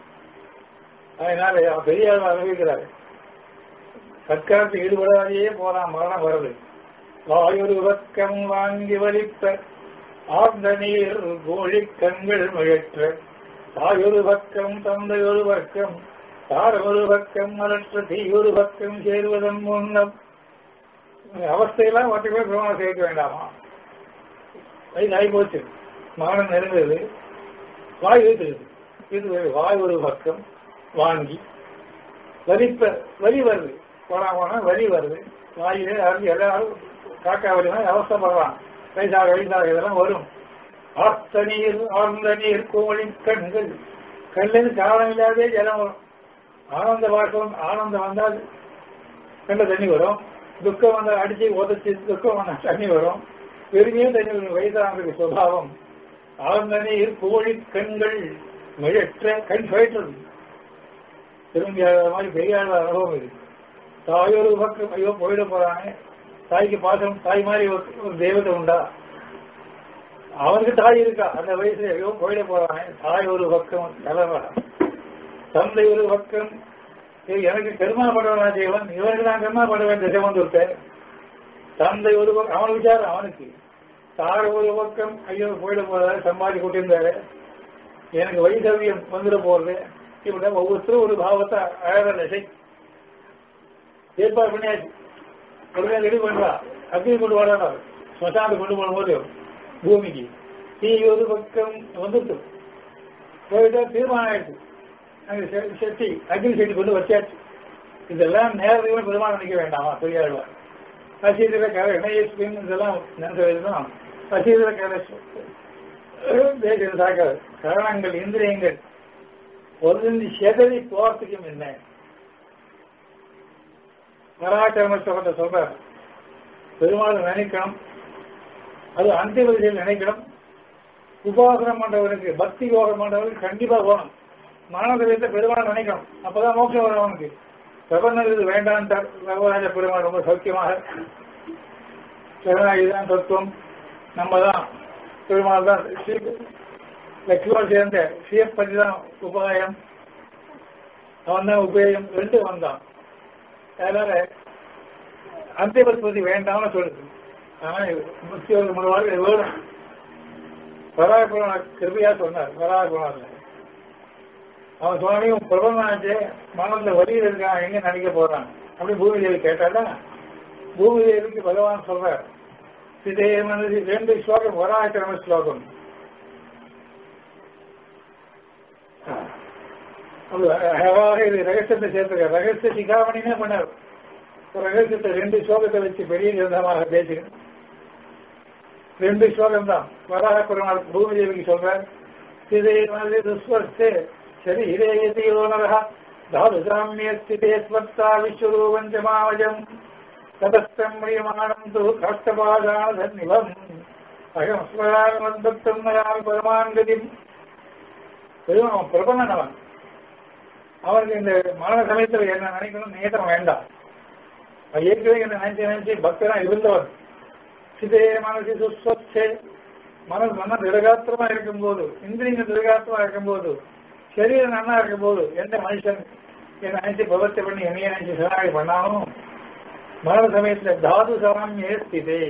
அதனால பெரியார் அனுபவிக்கிறாரு சர்க்காரத்தில் ஈடுபடாதையே போலாம் மரணம் வருது வாயுரு பக்கம் வாங்கி வலிப்ப ஆர்ந்த நீர் கோழி கண்கள் முயற்ற தாயொரு பக்கம் தந்தையொரு பக்கம் தாரொரு பக்கம் மலற்ற தீயொரு பக்கம் சேருவதன் முன்னம் அவஸ்தையெல்லாம் ஒட்டுமே பிரமாணம் சேர்க்க வேண்டாமா வயது ஆகி போச்சு மரணம் நெருங்குது வாய் இருக்குது இது வாய் ஒரு பக்கம் வாங்கி வலிப்ப வலி வருது போனா போனா வலி வருது வாயிலே அருந்து எல்லாரும் காக்கா வலி அவசரப்படுறான் வயசாக வயசாக இதெல்லாம் வரும் ஆத்த நீர் ஆழ்ந்த நீர் கோழி கண்கள் கண்ணில் காரணம் இல்லாதே ஜலம் வரும் ஆனந்த பார்க்கும் ஆனந்தம் வந்தால் கண்ட தண்ணி வரும் துக்கம் வந்தால் அடிச்சு உதச்சி துக்கம் வந்தால் தண்ணி வரும் பெருமையும் தண்ணி வரும் வயதானதுக்கு சுபாவம் ஆழ்ந்த நீர் கோழி கண்கள் மிழற்ற கண் சுழற்றது திரும்பி மாதிரி பெரிய அனுபவம் இது தாயோரு பக்கம் ஐயோ போயிட போறானே தாய்க்கு பாசம் தாய் மாதிரி ஒரு தெய்வத்தை உண்டா அவனுக்கு தாய் இருக்கா அந்த வயசுல ஐயோ போயிட போறானே தாய் ஒரு பக்கம் கலவா தந்தை ஒரு பக்கம் எனக்கு கருமா படவனா செய்வன் இவனுக்கு நான் கருமா படவேன் திசைவன் இருப்பேன் தந்தை ஒரு பக்கம் அவன் விசாரம் அவனுக்கு தார ஒரு பக்கம் ஐயோ போயிட போறாரு சம்பாதி கூட்டியிருந்தாரு எனக்கு வைசவியம் வந்துட போறது இப்படி ஒவ்வொருத்தரும் ஒரு பாவத்தை அழகான திசை ஏற்பாடு பண்ணியாச்சு உடனே ரெடி பண்றா அக்னி கொண்டு வரானா ஸ்மசானத்தை கொண்டு போகும்போது பூமிக்கு தீ ஒரு பக்கம் வந்துட்டு போயிட்டா தீர்மானம் ஆயிடுச்சு அங்க செட்டி அக்னி செட்டி கொண்டு வச்சாச்சு இதெல்லாம் நேரடியாக பெருமாள் நினைக்க வேண்டாமா பெரியாழ்வா அசீதில கரை இணையஸ்பின் இதெல்லாம் நினைச்சதுதான் அசீதில கரை தேசிய சாக்காது கரணங்கள் இந்திரியங்கள் ஒருந்தி செதறி போறதுக்கும் என்ன பராக்கிரமத்தை சொல்றார் பெருமாள் நினைக்கணும் அது அந்திம விதியில் நினைக்கணும் உபாசனம் பண்றவனுக்கு பக்தி யோகம் பண்றவனுக்கு கண்டிப்பா போகணும் மரணத்தை பெருமாள் நினைக்கணும் அப்பதான் மோட்சம் வரும் அவனுக்கு பிரபந்தம் இது வேண்டான்ட்டார் ரகுராஜ பெருமாள் ரொம்ப சௌக்கியமாக இதுதான் தத்துவம் நம்ம தான் பெருமாள் தான் லட்சுமணன் சேர்ந்த சிஎப்பதி தான் உபாயம் அவன் தான் உபயம் ரெண்டு வந்தான் அதனால அந்திமஸ்பதி வேண்டாம்னு சொல்லுது ஆனா முக்கிய முழுவாக வேணும் வராகுணர் கிருபியா சொன்னார் வராகுணர்ல அவன் சொன்னாலும் பிரபலமாச்சு மனதில் வழியில் இருக்கான் எங்க நினைக்க போறான் அப்படி பூமி தேவி கேட்டாடா பூமி தேவிக்கு பகவான் சொல்றார் இதே மனது ரெண்டு ஸ்லோகம் வராக்கிரம ஸ்லோகம் அது அழகாக இது ரகசியத்தை சேர்த்துக்க ரகசிய சிகாமணினே பண்ணார் ஒரு ரகசியத்தை ரெண்டு ஸ்லோகத்தை வச்சு பெரிய கிரந்தமாக பேசுகிறேன் ரெண்டு ஸ்லோகம் தான் வராக பெருமாள் பூமி தேவிக்கு சொல்றார் இதே மாதிரி துஸ்வஸ்தே சரி இதே யோனரா தாது சாமியஸ்திதே ஸ்வர்த்தா விஸ்வரூபம் ஜமாவஜம் ததஸ்தம் மிரியமானம் து கஷ்டபாதான தன்னிவம் அகம் ஸ்மராமந்தத்தம் நயாமி பரமாங்கதிம் அவன் பிரபலன் அவன் அவனுக்கு இந்த மரண சமயத்தில் என்ன நினைக்கணும் நேற்றம் வேண்டாம் அவன் ஏற்கனவே என்ன நினைச்சு நினைச்சு பக்தனா இருந்தவன் சிதே மனசு சுஸ்வச்சே மனசு மன திரகாத்திரமா இருக்கும்போது இந்திரியங்கள் திரகாத்திரமா இருக்கும்போது சரீரம் நன்னா இருக்கும்போது எந்த மனுஷன் என்ன நினைச்சு பகவத்தை பண்ணி என்னைய நினைச்சு சரணாகி பண்ணாலும் மரண சமயத்துல தாது சாமியே ஸ்திதே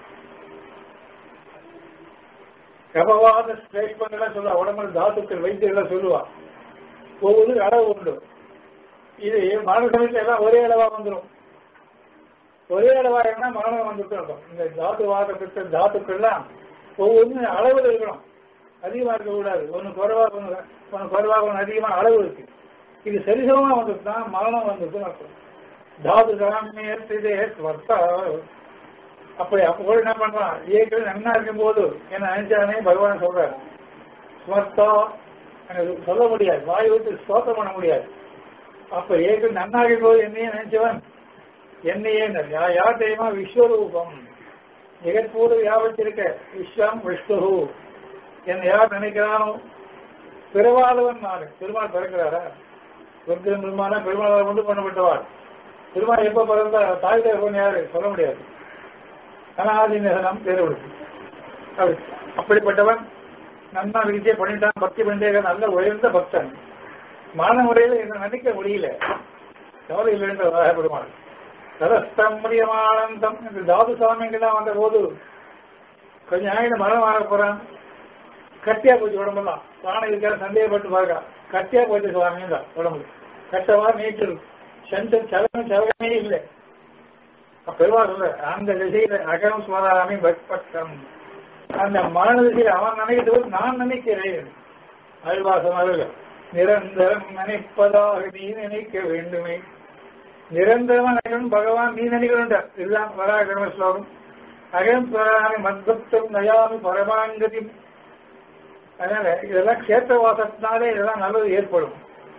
கபவாத ஸ்லேஷ்பங்கள்லாம் சொல்லுவா உடம்புல தாத்துக்கள் வைத்தியர்கள் சொல்லுவா ஒவ்வொரு அளவு உண்டு இது மரண சமயத்துல எல்லாம் ஒரே அளவா வந்துடும் ஒரே அளவா இருந்தா மரணம் வந்துட்டு இருக்கும் இந்த தாத்து வாதத்துக்கு தாத்துக்கள்லாம் ஒவ்வொன்று அளவில் இருக்கணும் அதிகமா இருக்கக்கூடாது ஒன்று குறைவா ஒன்று ஒன்று குறைவா ஒன்று அதிகமான அளவு இருக்கு இது சரிசமமா வந்துட்டு தான் மரணம் வந்துட்டு அர்த்தம் தாது சாமியத்திலே ஸ்வர்த்தா அப்படி அப்போ என்ன பண்றான் ஏற்கனவே நன்னா இருக்கும் போது என்ன நினைச்சானே பகவான் சொல்றாரு ஸ்வர்த்தா எனக்கு சொல்ல முடியாது வாய் விட்டு ஸ்தோத்திரம் பண்ண முடியாது அப்ப ஏற்கனவே நன்னா இருக்கும் போது என்னையே நினைச்சவன் என்னையே யார் தெரியுமா விஸ்வரூபம் ஜெகத்பூர்வ வியாபிச்சிருக்க விஸ்வம் விஷ்ணு என்னை யார் நினைக்கிறானோ பிறவாதவன் நான் பெருமாள் பிறக்கிறாரா ருத்ரன் பெருமானா பெருமாள் கொண்டு பண்ணப்பட்டவாள் பெருமாள் எப்ப பிறந்தா தாய் தகவன் யாரு சொல்ல முடியாது அனாதி நிகழம் பேர் கொடுத்து அப்படி அப்படிப்பட்டவன் நன்னா விஜய பண்ணிட்டான் பக்தி பண்டேக நல்ல உயர்ந்த பக்தன் மான முறையில என்ன நினைக்க முடியல கவலை இல்லைன்ற பெருமாள் ததஸ்தம்பிரியமானந்தம் என்று தாது சாமிங்கெல்லாம் வந்த போது கொஞ்சம் ஆயிரம் மரம் ஆக போறான் கட்டியா போச்சு உடம்பெல்லாம் பானை இருக்கிற சந்தேகப்பட்டு பார்க்க கட்டியா போச்சு சுவாமி தான் உடம்பு கட்டவா நீட்டு சென்ற சலனம் சலனமே இல்லை பெருமாள் சொல்ற அந்த திசையில அகம் சுமதாமி பக்தம் அந்த மரண திசையில் அவன் நினைக்கிறது நான் நினைக்கிறேன் அல்வாசம் அருள் நிரந்தரம் நினைப்பதாக நீ நினைக்க வேண்டுமே நிரந்தரமா நினைக்கணும் பகவான் நீ நினைக்கணும் இதுதான் வராகிரம ஸ்லோகம் அகம் ஸ்வராமி மத்பக்தம் நயாமி பரமாங்கதி அதனால இதெல்லாம் கஷேத்திர வாசத்தினாலே இதெல்லாம் நல்லது ஏற்படும்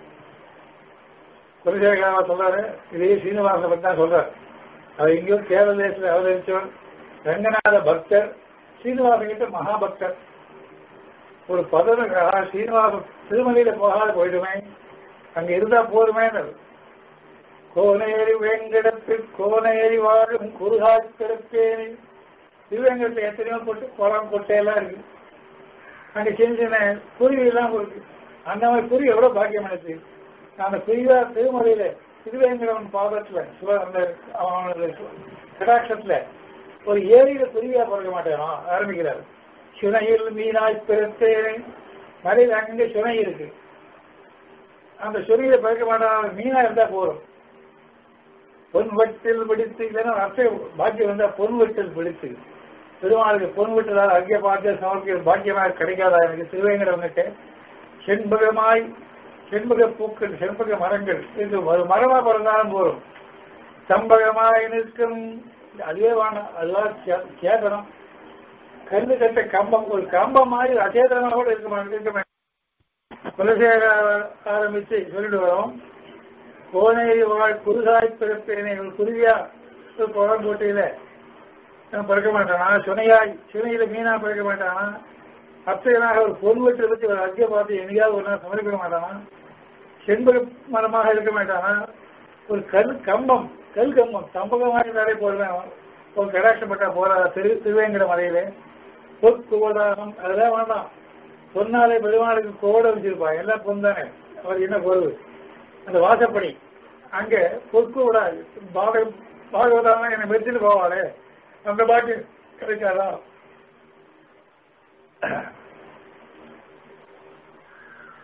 குலசேகரா சொல்றாரு இதே சீனிவாச பத்தி தான் சொல்றாரு அவர் எங்கேயோ கேரள தேசத்தில் அவதரிச்சவர் ரங்கநாத பக்தர் சீனிவாசன் கிட்ட மகாபக்தர் ஒரு பதினொன்று சீனிவாசன் திருமலையில போகாத போயிடுமே அங்க இருந்தா போதுமே கோனேரி வேங்கடத்தில் கோனேரி வாழும் குருகாய் பிறப்பேனி திருவேங்கடத்துல எத்தனையோ கொட்டு குளம் கொட்டையெல்லாம் இருக்கு அங்க சின்ன சின்ன குருவி எல்லாம் இருக்கு அந்த மாதிரி குருவி எவ்வளவு பாக்கியம் எனக்கு அந்த குருவியா திருமலையில திருவேங்கடவன் பாதத்துல சிவ அந்த அவனோட கடாட்சத்துல ஒரு ஏரியில குருவியா பிறக்க மாட்டேனா ஆரம்பிக்கிறார் சுனையில் மீனாய் பிறத்தேன் மலையில அங்கே சுனை இருக்கு அந்த சுனையில பிறக்க மாட்டான் மீனா இருந்தா போதும் பொன் வெட்டில் பிடித்து இல்லைன்னா அர்த்த பாக்கியம் வந்தா பொன் வெட்டில் பிடித்து பெருமாளுக்கு பொன் வெட்டலால் அங்கே பார்த்து சமர்ப்பிக்க பாக்கியமாக கிடைக்காதா எனக்கு திருவேங்கடவனுக்கு செண்பகமாய் செண்பக பூக்கள் செண்பக மரங்கள் இது ஒரு மரமா பிறந்தாலும் போதும் சம்பகமாய் நிற்கும் அதுவே வேணாம் அதுதான் சேதனம் கல்லு கட்ட கம்பம் ஒரு கம்பம் மாதிரி அச்சேதனமா கூட இருக்க இருக்க குலசேகர ஆரம்பிச்சு சொல்லிட்டு வரோம் கோனேரி வாழ் குருகாய் பிறப்பேனே குருவியா குளம் போட்டியில பிறக்க மாட்டானா சுனையாய் சுனையில மீனா பிறக்க மாட்டானா அத்தையனாக ஒரு பொன்வெட்டை பற்றி ஒரு அர்க்கிய பார்த்து எங்கேயாவது ஒரு நாள் சமர்ப்பிக்க மாட்டானா செண்பக மரமாக இருக்க மாட்டானா ஒரு கல் கம்பம் கல் கம்பம் சம்பகமாக இருந்தாலே போடுவேன் ஒரு கடாட்சப்பட்டா போறா திரு திருவேங்கட மலையில பொற்குவதாகம் அதெல்லாம் வேண்டாம் பொன்னாலே பெருமாளுக்கு கோடை வச்சிருப்பா எல்லாம் பொன் தானே அவர் என்ன பொருள் அந்த வாசப்படி அங்க பொற்கு விடாது பாக பாகவதான என்னை மெரிச்சிட்டு போவாளே அந்த பாட்டு கிடைக்காதா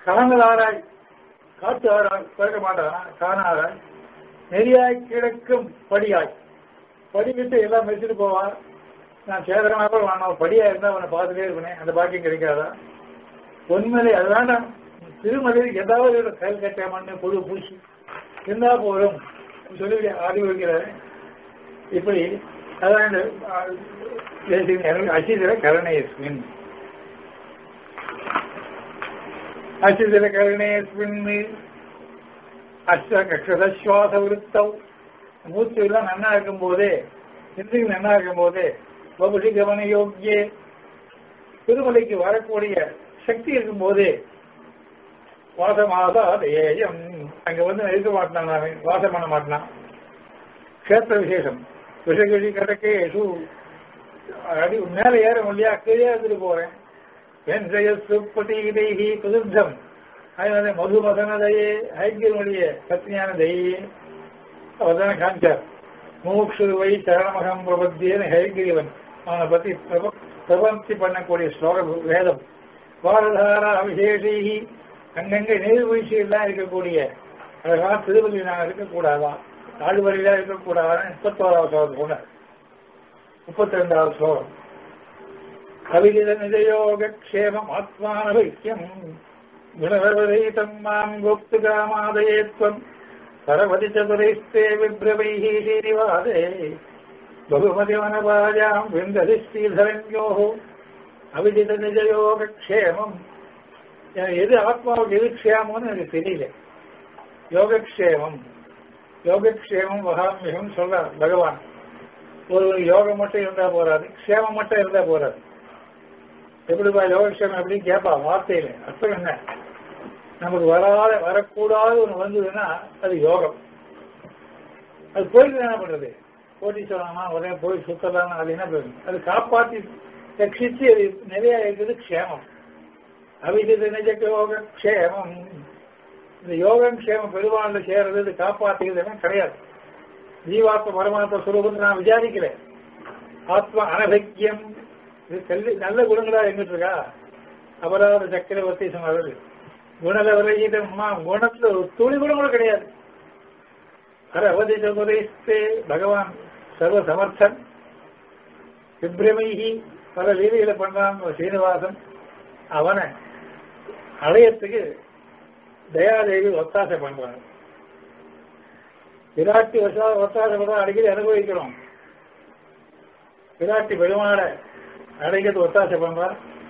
காணலாராய் காத்து ஆராய் பிறக்க மாட்டானா காணாராய் நெறியாய் கிழக்கும் படியாய் படி விட்டு எல்லாம் வச்சுட்டு போவான் நான் சேதனமா கூட வாங்க படியா இருந்தா அவனை பார்த்துட்டே இருப்பேன் அந்த பாக்கியம் கிடைக்காதா உண்மையிலே அதுதான் திருமலையில் ஏதாவது ஒரு கல் கட்ட மண்ணு புழு பூச்சி இருந்தா போதும் சொல்லி அறிவுறுக்கிறாரு இப்படி அதான் இந்த அசிதர கருணேஸ்மின் அசிதர கருணேஸ்மின் அஷ்ட கஷதஸ்வாச விருத்தம் மூச்சு எல்லாம் நன்னா இருக்கும் போதே சிந்தைகள் நன்னா இருக்கும் போதே பகுதி கவன யோக்கியே திருமலைக்கு வரக்கூடிய சக்தி இருக்கும் போதே வாசமாதா ஏயம் அங்க வந்து இருக்க மாட்டான் அவன் வாசம் பண்ண மாட்டான் கஷேத்திர விசேஷம் விஷகழி கடக்கே சு அடி மேல ஏற முடியா கீழே இருந்துட்டு போறேன் என் சுப்பதிகி குதிர்தம் அதனால மதுமதனதையே ஐக்கியனுடைய பத்னியான தையே அவர்தான் காமிச்சார் மூக்ஷுவை சரணமகம் பிரபத்தியன்னு ஹைகிரிவன் அவனை பத்தி பிரப- பிரபத்தி பண்ணக்கூடிய ஸ்லோக வேதம் பாரதாரா விசேஷி அங்கங்க நீர்வீழ்ச்சி எல்லாம் இருக்கக்கூடிய அழகா திருவள்ளி நான் இருக்கக்கூடாதா தாழ்வரையில இருக்கக்கூடாதா முப்பத்தோராவது ஸ்லோகம் சொன்னார் முப்பத்தி ரெண்டாவது ஸ்லோகம் அவிகித நிஜயோகக்ஷேமம் ஆத்மானவைக்கியம் குணவரீதம் மாம் கோப்து காமாதயேத்வம் பரவதி சதுரைஸ்தே விப்ரவைः ஸ்ரீனிவாசே பகுமதிவனபாஜாம் விந்ததி ஸ்ரீதரண்யோः அவிதித நிஜயோகக்ஷேமம் எனக்கு எது ஆத்மாவுக்கு எது க்ஷேமம்னு எனக்கு தெரியல யோகக்ஷேமம் யோகக்ஷேமம் மகாமிகம் சொல்றார் பகவான் ஒரு யோகம் மட்டும் இருந்தா போறாது க்ஷேமம் மட்டும் இருந்தா போறாது எப்படிப்பா யோகக்ஷேமம் அப்படின்னு கேட்பா வார்த்தையில அர்த்தம் என்ன நமக்கு வராத வரக்கூடாத ஒண்ணு வந்ததுன்னா அது யோகம் அது போயிட்டு என்ன பண்றது போட்டி சொல்லலாமா உடனே போய் சுத்தலாம் அது என்ன பண்ணும் அது காப்பாத்தி ரட்சிச்சு அது நிறைய இருக்குது க்ஷேமம் அவிதித நிஜ யோக க்ஷேமம் இந்த யோகம் க்ஷேமம் பெருமாள் சேர்றது இது காப்பாத்துகிறதுலாம் கிடையாது ஜீவாத்ம பரமாத்ம சுரூபத்தை நான் விசாரிக்கிறேன் ஆத்ம அனபக்கியம் இது கல்வி நல்ல குணங்களா எங்கிட்டு இருக்கா அபராத சக்கரவர்த்தி சொன்னார்கள் குணலவரகிதம்மா குணத்துல ஒரு துளி குணம் கூட கிடையாது அரவதி சதுரைஸ்தே பகவான் சர்வ சமர்த்தன் விப்ரமைகி பல லீலைகளை பண்றான் சீனிவாசன் அவனை அடையத்துக்கு தயாதேவி ஒத்தாசை பண்றாங்க விராட்டி வசா ஒத்தாசை பண்றா அடிக்கடி அனுபவிக்கிறோம் விராட்டி பெருமாளை அடைக்கிறது ஒத்தாசை பண்றா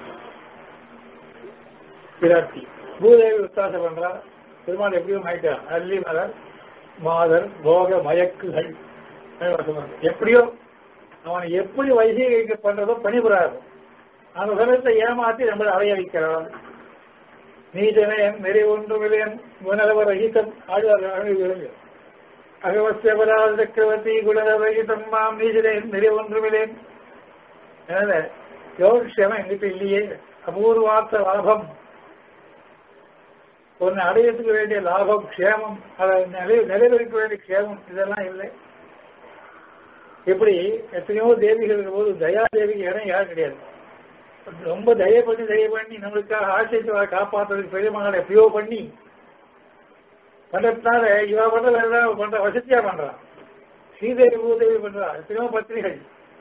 விராட்டி பூதேவி ஒத்தாசை பண்றா பெருமாள் எப்படியும் ஆயிட்டா அள்ளி மலர் மாதர் போக மயக்குகள் எப்படியோ அவனை எப்படி வைசீக பண்றதோ பணிபுறாரு அந்த சமயத்தை ஏமாத்தி நம்மளை அடைய வைக்கிறான் நீதனேன் நெறி ஒன்றுமில்லேன் குணலவ ரகிதம் ஆழ்வார் அணுகுகிறது அகவசியபராத சக்கரவர்த்தி குணலவ ரகிதம் மாம் நீதனேன் நெறி ஒன்றுமில்லேன் அதனால யோகக்ஷேமம் எங்கிட்ட இல்லையே அபூர்வார்த்த லாபம் ஒன்னு அடையத்துக்கு வேண்டிய லாபம் க்ஷேமம் அதை நிலை நிறைவேற்க வேண்டிய க்ஷேமம் இதெல்லாம் இல்லை இப்படி எத்தனையோ தேவிகள் இருக்கிற போது தயா தேவிக்கு இடம் யாரும் கிடையாது ரொம்ப தய பண்ணி தய பண்ணி நம்மளுக்காக ஆசைத்து காப்பாற்றுறதுக்கு பெருமாளை எப்பயோ பண்ணி பண்றதுனால இவ பண்ற எல்லாம் பண்ற வசதியா பண்றான் ஸ்ரீதேவி பூதேவி பண்றா எத்தனையோ பத்திரிகை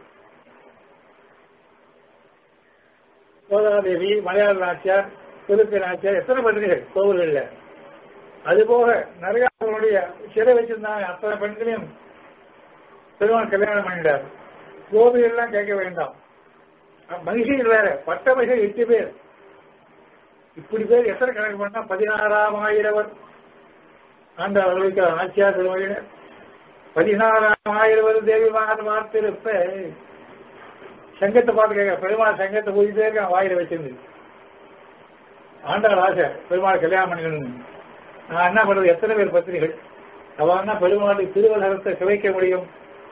கோதாதேவி மலையாள நாச்சியார் திருப்பி நாச்சியார் எத்தனை பத்திரிகைகள் கோவில்கள்ல அதுபோக நிறைய அவங்களுடைய சிறை வச்சிருந்தாங்க அத்தனை பெண்களையும் பெருமாள் கல்யாணம் பண்ணிட்டார் கோபிகள்லாம் கேட்க வேண்டாம் மகிழ்ச்சிகள் வேற பட்ட மகிழ்ச்சி எட்டு பேர் இப்படி பேர் எத்தனை கணக்கு பண்ணா பதினாறாம் ஆயிரவர் ஆண்டவர்களுக்கு ஆட்சியார் திருமொழியினர் பதினாறாம் ஆயிரவர் தேவி மகன் வார்த்திருப்ப சங்கத்தை பார்த்து கேட்க பெருமாள் சங்கத்தை பூஜித்தே இருக்க வாயில வச்சிருந்து ஆண்டாள் ஆசை பெருமாள் கல்யாணம் பண்ணிக்கணும் நான் என்ன பண்றது எத்தனை பேர் பத்திரிகள் அவ என்ன பெருமாளை திருவலகத்தை சுவைக்க முடியும்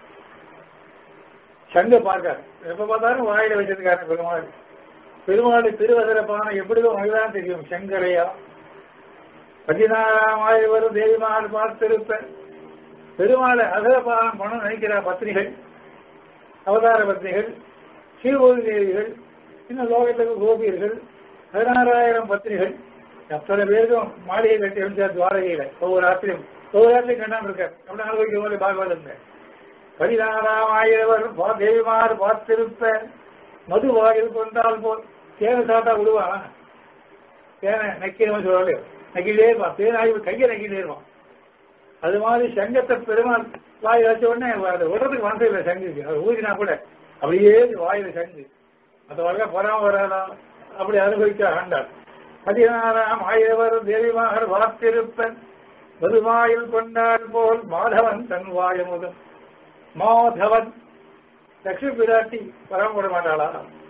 சங்க பார்க்க எப்ப பார்த்தாலும் வாயில வச்சிருக்காரு பெருமாள் பெருமாளை திருவதரப்பான எப்படிதான் உனக்குதான் தெரியும் சங்கரையா பதினாறாம் ஆயிரம் தேவிமாள் பார்த்திருப்ப பெருமாளை அகரபானம் பண்ண நினைக்கிற பத்னிகள் அவதார பத்னிகள் ஸ்ரீகோவி தேவிகள் இன்னும் லோகத்துக்கு கோபியர்கள் பதினாறாயிரம் பத்னிகள் எத்தனை பேருக்கும் மாளிகை கட்டி இருந்தார் துவாரகையில ஒவ்வொரு ராத்திரியும் ஒவ்வொரு ராத்திரியும் கண்டாண்டு இருக்கார் அப்படி அனுபவிக்கும் போது பாகவதம் பதினாறாம் ஆயிரவர் பா- தேவிமார் பார்த்திருப்ப மது வாயில் கொண்டால் போல் தேனை சாட்டா விடுவான் தேனை நக்கிறவன் சொல்லலையோ நக்கிட்டே இருப்பான் தேனாகி கையை நக்கிட்டே இருப்பான் அது மாதிரி சங்கத்தை பெருமாள் வாயில் வச்ச உடனே அதை விடுறதுக்கு மனசு இல்லை சங்குக்கு அவர் ஊதினா கூட அப்படியே வாயில சங்கு அந்த வகை பராம வராதா அப்படி அனுபவிக்க ஆண்டார் பதினாறாம் ஆயிரவர் தேவிமார் வார்த்திருப்பன் மதுவாயில் கொண்டால் போல் மாதவன் தன் வாயமுதம் மாதவன் லட்சுமி பிராட்டி பரமப்பட மாட்டாளா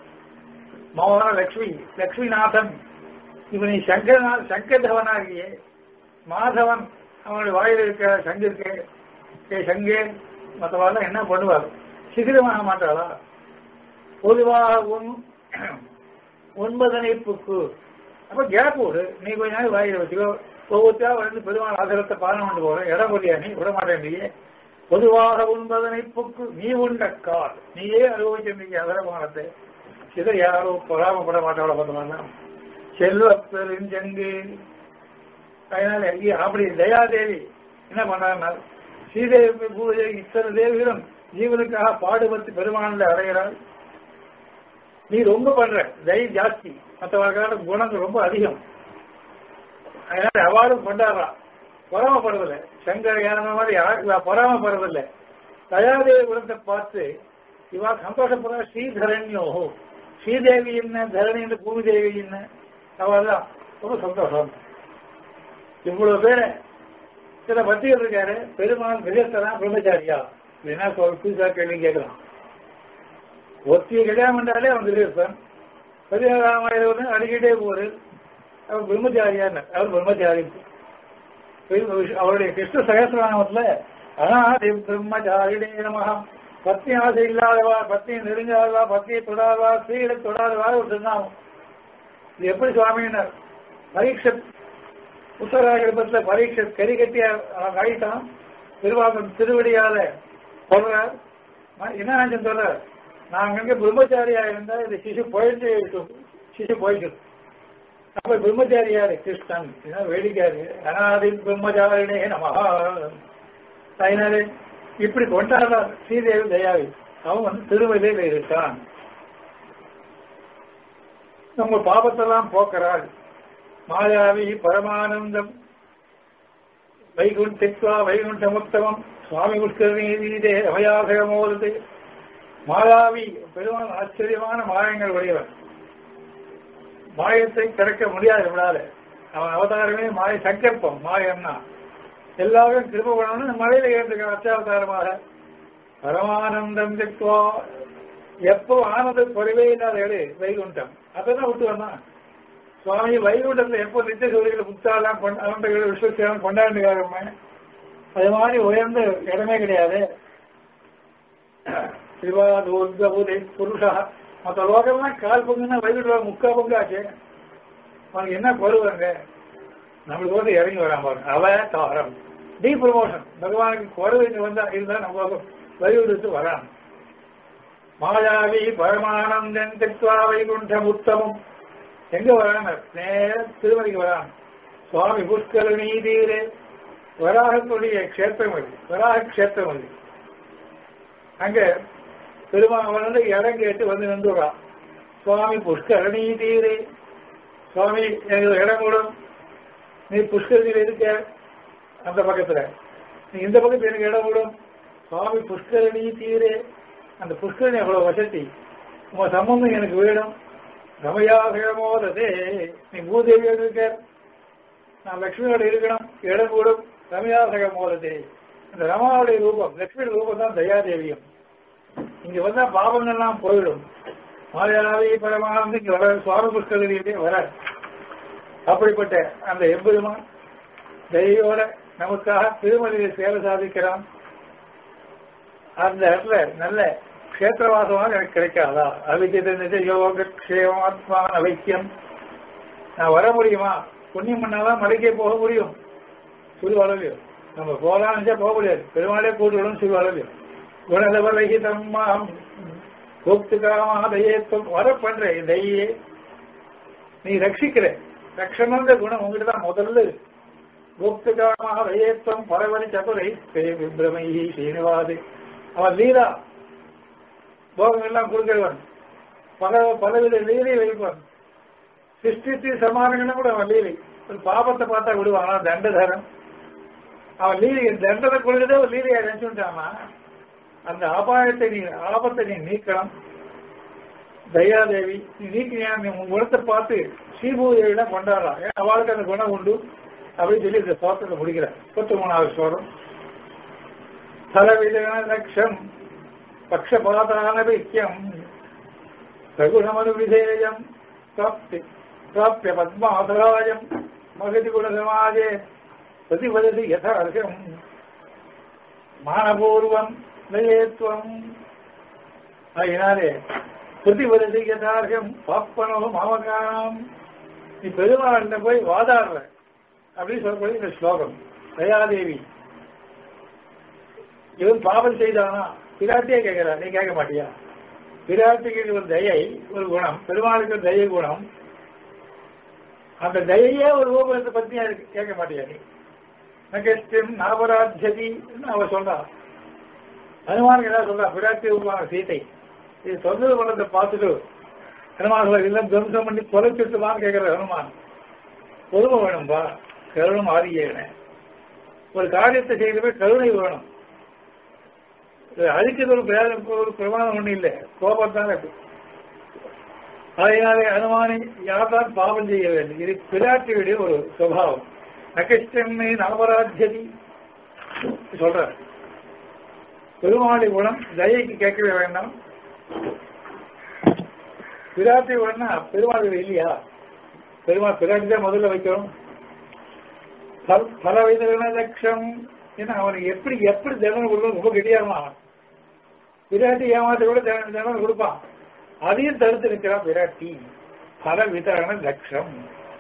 மோகன லட்சுமி லட்சுமிநாதன் இவனை சங்கரநா சங்கதவனாகியே மாதவன் அவனுடைய வாயில் இருக்கிற சங்கு இருக்கே ஏ சங்கே மற்றவாள் என்ன பண்ணுவார் சிகிரமாக மாட்டாளா பொதுவாக உன் ஒன்பதனை புக்கு அப்ப கேப் விடு நீ கொஞ்ச நாள் வாயில வச்சுக்கோ ஒவ்வொருத்தா வந்து பெருமாள் ஆசிரத்தை பாலம் கொண்டு போறேன் இடம் கொடியா நீ விட மாட்டேன்றியே பொதுவாக உண்பதனை புக்கு நீ உண்ட கால் நீயே அனுபவிச்சிருந்தீங்க அதரமானத்தை இதை யாரோ பொறாமப்பட மாட்டாளோ பார்த்தோம்னா செல்வ பெருஞ்சங்கு அதனால இங்கே அப்படி தயாதேவி என்ன பண்ணாங்கன்னா ஸ்ரீதேவி பூஜை இத்தனை தேவிகளும் ஜீவனுக்காக பாடுபட்டு பெருமானில் அடைகிறாள் நீ ரொம்ப பண்ற தயை ஜாஸ்தி மற்றவர்களுக்கான குணங்கள் ரொம்ப அதிகம் அதனால அவார்டும் கொண்டாடுறான் பொறாமப்படுறதில்லை சங்கர யானை மாதிரி யாருக்கு பொறாமப்படுறதில்லை தயாதேவி குணத்தை பார்த்து இவா சந்தோஷப்படுற ஸ்ரீதரண்யோ ஸ்ரீதேவி என்ன தரணி என்ன பூமி தேவி என்ன அவதான் ரொம்ப சந்தோஷம் இவ்வளவு பேரை சில பக்திகள் இருக்காரு பெருமாள் மிகத்தனா பிரம்மச்சாரியா என்ன புதுசா கேள்வி கேட்கலாம் ஒத்திய கல்யாணம் பண்ணாலே அவன் கிரகஸ்தன் பதினாறாயிரம் அடிக்கிட்டே போரு அவர் பிரம்மச்சாரியார் அவர் பிரம்மச்சாரி அவருடைய கிருஷ்ண சகசிரநாமத்துல அனாதி பிரம்மச்சாரிடே நமகா பத்னி ஆசை இல்லாதவா பத்னியை நெருங்காதவா பத்னியை தொடாதவா ஸ்ரீகளை தொடாதவா ஒரு திருநாமம் இது எப்படி சுவாமியினர் பரீட்சத் உத்தராகிரபத்துல பரீட்சத் கறி கட்டி அவன் அழித்தான் திருவாக்கம் திருவடியால சொல்றார் என்ன ஆச்சு சொல்றார் நான் அங்க பிரம்மச்சாரியா இருந்தா இந்த சிசு போயிட்டு சிசு போயிட்டு அப்ப பிரம்மச்சாரி யாரு கிருஷ்ணன் வேடிக்காரு அனாதி பிரம்மச்சாரினே நமஹா அதனால இப்படி கொண்டாடுறார் ஸ்ரீதேவி தயாவி அவன் வந்து திருமலையில இருக்கான் நம்ம பாபத்தெல்லாம் போக்குறாள் மாயாவி பரமானந்தம் வைகுண்டித்வா வைகுண்டமுத்தமம் சுவாமி புஷ்கரீதே ரமயாசகமோதது மாயாவி பெருமான் ஆச்சரியமான மாயங்கள் உடையவன் மாயத்தை திறக்க முடியாது நம்மளால அவன் அவதாரமே மாய சங்கல்பம் மாயம்னா எல்லாரும் திரும்ப பண்ணணும்னு மழையில ஏற்றுக்க அச்சாவதாரமாக பரமானந்தம் தித்வா எப்போ ஆனந்த குறைவே இல்லாத இடம் வைகுண்டம் அதான் விட்டு வந்தான் சுவாமி வைகுண்டத்துல எப்போ நித்திய சூரியங்களை முத்தாலாம் அவன் விஸ்வசேவன் கொண்டாடுறாருமே அது மாதிரி உயர்ந்த இடமே கிடையாது சிவாதோர்கபுதை புருஷா மற்ற லோகம்லாம் கால் பங்குன்னா வைகுண்ட முக்கா பங்கு ஆச்சு அவனுக்கு என்ன பருவாங்க நம்மளுக்கு வந்து இறங்கி வராம பாருங்க அவ தாரம் டி ப்ரமோஷன் பகவானுக்கு குறவு இங்க வந்தா இருந்தா நம்ம வைகுண்டத்து வரான் மாயாவி பரமானந்தன் தித்வா வைகுண்டம் உத்தமம் எங்க வரான் நேர திருமதிக்கு வரான் சுவாமி புஷ்கர நீதீரே வராகத்துடைய கஷேத்திரம் அது வராக கஷேத்திரம் அது அங்க பெருமாள் வந்து இடம் கேட்டு வந்து நின்றுறான் சுவாமி புஷ்கரணி தீரே சுவாமி எனக்கு இடம் கொடும் நீ புஷ்கரணியில் இருக்க அந்த பக்கத்துல நீ இந்த பக்கத்துல எனக்கு இடம் கொடும் சுவாமி புஷ்கரணி தீரே அந்த புஷ்கரணி அவ்வளவு வசதி உங்க சம்பந்தம் எனக்கு வேணும் ரமயாசகமோதே நீ பூதேவியோடு இருக்க நான் லட்சுமியோட இருக்கணும் இடம் கூடும் ரமயாசகமோதே அந்த ரமாவுடைய ரூபம் லட்சுமியோட ரூபம் தான் தயாதேவியம் இங்க வந்தா பாவங்கள்லாம் போயிடும் மாயாவி பரமானந்து இங்க வர சுவாமி புஷ்கரிலே வர அப்படிப்பட்ட அந்த எம்பெருமான் தெய்வோட நமக்காக திருமலையை சேவை சாதிக்கிறான் அந்த இடத்துல நல்ல கஷேத்திரவாசமாக எனக்கு கிடைக்காதா அவிஜித நிஜ யோக க்ஷேமம் ஆத்மான வைத்தியம் நான் வர முடியுமா புண்ணியம் பண்ணாதான் மலைக்கே போக முடியும் சுருவளவியும் நம்ம போகலாம்னு நினைச்சா போக முடியாது பெருமாளே கூட்டுவிடும் சுருவளவியும் குணலவலகிதம் மாம் கூப்து காமாதையே வர பண்ற தையே நீ ரட்சிக்கிற ரக்ஷணங்கிற குணம் உங்ககிட்ட தான் முதல்ல இருக்கு. கோப்துகாமாக வயேத்வம் பரவலி சதுரை பிரமைஹி ஸ்ரீனிவாது அவன் லீலா போகம் எல்லாம் கொடுக்கிறவன் பல பலவித லீலை வைப்பான் சிருஷ்டித்து சமானங்களும் கூட அவன் லீலை ஒரு பாபத்தை பார்த்தா விடுவான் ஆனா தண்டதரன் அவன் லீலை தண்டனை கொடுக்கதே ஒரு லீலையை நினைச்சுட்டாமா அந்த அபாயத்தை நீ ஆபத்தை நீ நீக்கலாம் தயாதேவி நீ நீக்கினியா நீ உன் குணத்தை பார்த்து ஸ்ரீபூதேவிடம் கொண்டாடலாம் ஏன்னா அவளுக்கு அந்த குணம் உண்டு அப்படின்னு சொல்லி இந்த ஸ்லோகத்தை முடிக்கிறார் முப்பத்தி மூணாவது ஸ்லோகம் தலவிதன லட்சம் பக்ஷபாதானபிக்கியம் சகுணமனு விதேயம் பிராப்தி பிராப்திய பத்மாசராயம் மகதி குணசமாஜே பிரதிபததி யதார்த்தம் மானபூர்வம் நயேத்வம் அதனாலே பிரதிபததி யதார்த்தம் பாப்பனோ மாமகானம் நீ பெருமாள்கிட்ட போய் வாதாடுற அப்படின்னு சொல்லக்கூடிய இந்த ஸ்லோகம் தயாதேவி இவன் பாவம் செய்தானா பிராட்டியே கேட்கிறா நீ கேட்க மாட்டியா பிராட்டிக்கு ஒரு தயை ஒரு குணம் பெருமாளுக்கு ஒரு தயை குணம் அந்த தயையே ஒரு ரூபத்தை பத்தி எனக்கு கேட்க மாட்டியா நீ நகஸ்டிம் நாபராஜதி அவ சொல்றா ஹனுமானுக்கு ஏதாவது சொல்றா பிராட்டி ரூபான சீதை இது சொந்தது பண்ணத்தை பார்த்துட்டு ஹனுமான் சொல்ல இல்லம் துவம்சம் பண்ணி தொலைச்சுட்டுமான்னு கேட்கிற ஹனுமான் பொறுமை வேணும்பா கருணம் ஆரியன ஒரு காரியத்தை செய்யறவே கருணை வேணும் அதுக்கு ஒரு பிரேதம் ஒரு பிரமாணம் ஒண்ணு இல்லை கோபம் தான் இருக்கு அதனாலே அனுமானி யார்தான் பாவம் செய்ய வேண்டும் இது பிராட்டியுடைய ஒரு சுவாவம் நகஷ்டமே நவராஜ்யதி சொல்ற பெருமாளி குணம் தயைக்கு கேட்கவே வேண்டாம் பிராட்டி குணம்னா பெருமாள் இல்லையா பெருமாள் பிராட்டி தான் முதல்ல வைக்கிறோம் பல விதமான லட்சம் ஏன்னா அவனுக்கு எப்படி எப்படி தண்டனை கொடுக்கணும் ரொம்ப கெட்டியாருமா அவன் பிராட்டி ஏமாத்த கூட தண்டனை கொடுப்பான் அதையும் தடுத்து நிற்கிறான் பிராட்டி பல விதரண லட்சம்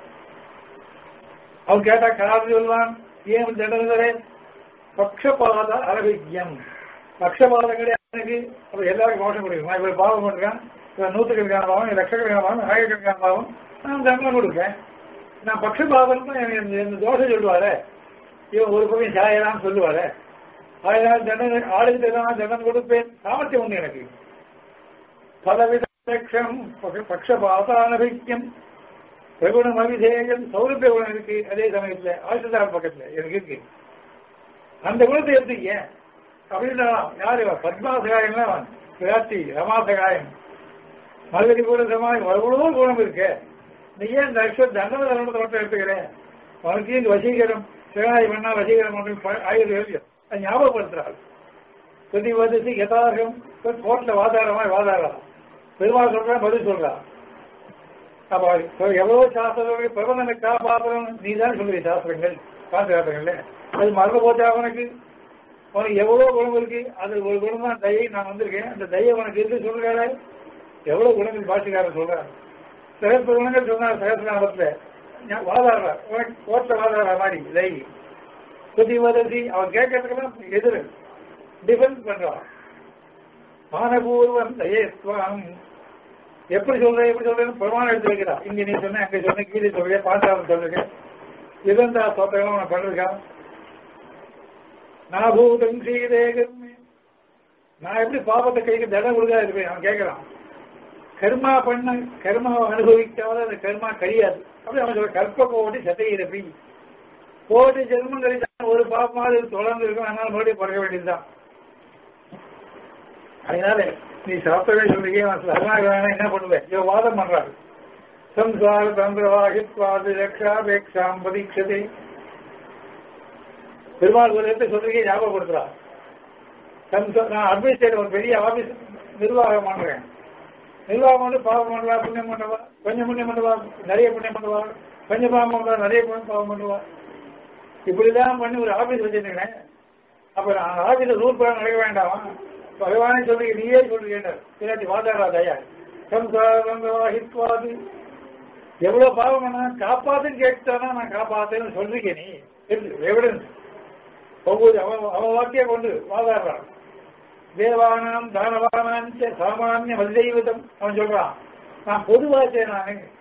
அவன் கேட்டா காரணம் சொல்வான் ஏன் தண்டனை தரேன் பக்ஷபாத அரபிஜம் பக்ஷபாதம் கிடையாது எனக்கு அப்ப எல்லாருக்கும் மோசம் கொடுக்கும் நான் இவர் பாவம் பண்றேன் இவர் நூற்றுக்கணக்கான பாவம் லட்சக்கணக்கான பாவம் ஆயிரக்கணக்கான பாவம் நான் தண்டனை கொடுப்பேன் நான் பக்ஷபாதம் இந்த தோஷம் சொல்லுவாரு இவன் ஒரு பக்கம் சாயலான்னு சொல்லுவாரு அதனால் தண்டனை ஆளுக்கு தண்டனை தண்டனை கொடுப்பேன் சாமர்த்தியம் உண்டு எனக்கு பலவித லட்சம் பக்ஷபாதானபிக்கம் பிரகுணம் அபிதேயம் சௌரபிய குணம் இருக்கு அதே சமயத்துல ஆசிரியர் பக்கத்துல எனக்கு இருக்கு அந்த குணத்தை எடுத்துக்க அப்படின்னா யாரு பத்மாசகாயம்னா பிராட்டி ரமாசகாயம் மதுரை கூட சமாயம் எவ்வளவோ குணம் இருக்கு நீ ஏன் இந்த ஆக்சுவல் தண்டனை தண்டனை மட்டும் எடுத்துக்கிறேன் உனக்கு இங்க வசீகரம் சிவனாய் பண்ணா வசீகரம் பண்ணி ஆயுர்வேதியம் அது ஞாபகப்படுத்துறாள் பிரதி வதசி யதார்த்தம் கோர்ட்ல வாதாரமா வாதாரம் பெருமாள் சொல்றான் பதில் சொல்றான் அப்ப எவ்வளவு சாஸ்திரங்கள் பிரபந்தனை காப்பாற்றணும் நீ தான் சொல்லுவீ சாஸ்திரங்கள் பாதுகாப்புகள்ல அது மறந்து போச்சா உனக்கு உனக்கு எவ்வளவு குணம் இருக்கு அது ஒரு குணம் தான் தயை நான் வந்திருக்கேன் அந்த தயை உனக்கு இருக்கு சொல்றாரு எவ்வளவு குணங்கள் பாஷிக்காரன் சொல்றாரு சிறப்பு குணங்கள் சொன்னார் சகசிரநாமத்துல வாதாடுறார் உனக்கு கோர்ட்ல வாதாடுற மாதிரி தை புதிவதசி அவன் கேட்கறதுக்கெல்லாம் எதிர் டிஃபென்ஸ் பண்றான் மானபூர்வம் தயேத்வாம் எப்படி சொல்ற எப்படி சொல்றேன்னு பிரமாணம் எடுத்து வைக்கிறான் இங்க நீ சொன்ன அங்க சொன்ன கீழே சொல்றேன் பாட்டாளர் சொல்றேன் இதந்தா சோத்தகம் அவனை பண்ணிருக்கான் நான் பூதம் செய்தேகம் நான் எப்படி பாபத்தை கைக்கு தடம் கொடுக்காது இருப்பேன் அவன் கேட்கறான் கர்மா பண்ண கர்மாவை அனுபவிக்காத அந்த கர்மா கழியாது அப்படி அவன் சொல்ற கற்ப கோட்டி சத்தையிறப்பி கோடி ஜென்மம் கழிச்சா ஒரு பாப்பமாவது தொடர்ந்து இருக்கும் அதனால மறுபடியும் பிறக்க வேண்டியதுதான் அதனால நீ சாப்பிடவே சொல்றீங்க சரணாகரான என்ன பண்ணுவேன் இவ வாதம் பண்றாரு சம்சார தந்திரவாகித்வாது ரக்ஷாபேக்ஷாம் பரீட்சதே பெருமாள் ஒரு இடத்தை சொல்றீங்க ஞாபகப்படுத்துறா நான் அட்மினிஸ்ட்ரேட்டர் ஒரு பெரிய ஆபீஸ் நிர்வாகம் பண்றேன் நிர்வாகம் வந்து பாவம் பண்ணுவா புண்ணியம் பண்ணுவா கொஞ்சம் புண்ணியம் பண்ணுவா நிறைய புண்ணியம் பண்ணுவா கொஞ்சம் பாவம் பண்ணுவா நிறைய பாவம் பண்ணுவா இப்படிதான் பண்ணி ஒரு ஆபீஸ் வச்சிருக்கேன் அப்ப நான் ஆபீஸ்ல ரூல் பிரகாரம் நடக்க வேண்டாமா பகவானே சொல்றீங்க நீயே சொல்றீங்க இல்லாட்டி வாதாடா தயா சம்சாரவாகித்வாது எவ்வளவு பாவம் பண்ணா காப்பாத்துன்னு கேட்டானா நான் காப்பாத்தேன்னு சொல்றீங்க நீ எவிடன்ஸ் ஒவ்வொரு அவன் அவன் வாக்கிய கொண்டு வாதாடுறான் தேவானாம் தானவானாம் சாமானிய மதிதெய்வதம் அவன் சொல்றான் நான் பொதுவாச்சே நானு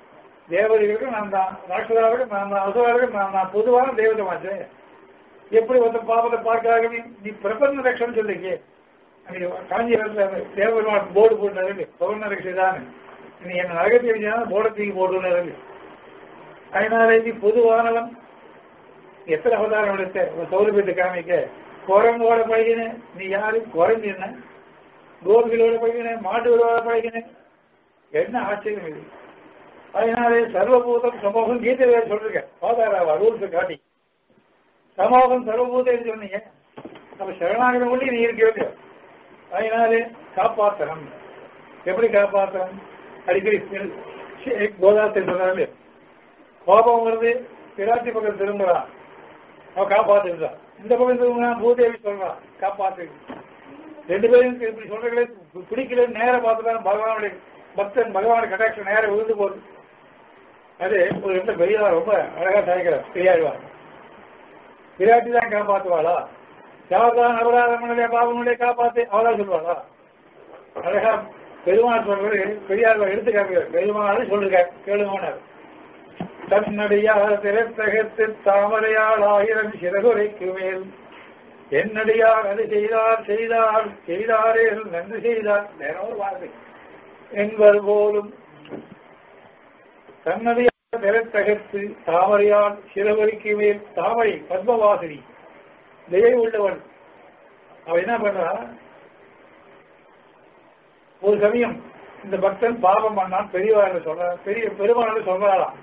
தேவதைகளுக்கும் நான் தான் ராட்சதாருக்கும் நான் தான் அசுராருக்கும் நான் தான் பொதுவான தேவதை மாச்சு எப்படி ஒருத்தன் பாபத்தை பார்க்கிறாங்க நீ நீ பிரபஞ்ச ரட்சம் சொல்லிக்கே காஞ்சிபுரத்துல தேவபெருமான் போர்டு போட்டாரு பவன ரட்சிதான்னு நீ என்ன நரகத்தை வச்சுதான் போர்டை தூக்கி போட்டுனாரு அதனால நீ பொதுவானவன் எத்தனை அவதாரம் எடுத்த உன் சௌலபியத்தை காமிக்க குரங்கோட பழகின நீ யாரு குரங்கு என்ன கோபிகளோட பழகின மாட்டுகளோட பழகின என்ன ஆச்சரியம் இது அதனாலே சர்வபூதம் சமூகம் கீதை வேற சொல்றீங்க பாதாராவா ரூல்ஸ் காட்டி சமூகம் சர்வபூதம் சொன்னீங்க அப்ப சரணாகரம் ஒளி நீ இருக்க அதனாலே காப்பாத்தனம் எப்படி காப்பாத்தனம் அடிக்கடி கோதாத்தை சொன்னாரு கோபம் வருது பிராட்டி பக்கம் திரும்புறான் அவன் காப்பாத்துறான் இந்த பக்கம் திரும்பினா பூதேவி சொல்றான் காப்பாத்து ரெண்டு பேரும் இப்படி சொல்றீங்களே பிடிக்கல நேர பார்த்துதான் பகவானுடைய பக்தன் பகவானுடைய கட்டாட்சம் நேரம் விழுந்து போகுது அது ஒரு இடத்துல பெரியவா ரொம்ப அழகா சாய்க்கிறார் பெரியாழ்வார் பிராட்டி தான் காப்பாத்துவாளா யார்தான் அபராதமனுடைய பாவனுடைய காப்பாத்து அவளா சொல்லுவாளா அழகா பெருமாள் சொல்றது பெரியார் எடுத்துக்காங்க பெருமாள் சொல்லுங்க கேளுமானார் தன்னடியார் திறத்தகத்து தாமரையால் ஆயிரம் சிறகுரைக்கு மேல் என்னடியார் அது செய்தார் செய்தார் செய்தாரே நன்றி செய்தார் நேரம் ஒரு வார்த்தை என்பது போலும் தன்னடியார் திறத்தகத்து தாமரையால் சிறகுரைக்கு மேல் தாமரை பத்மவாசினி தயை உள்ளவன் அவன் என்ன பண்றா ஒரு சமயம் இந்த பக்தன் பாவம் பண்ணான் பெரியவாறு சொல்ற பெரிய பெருமாள் சொல்றாளாம்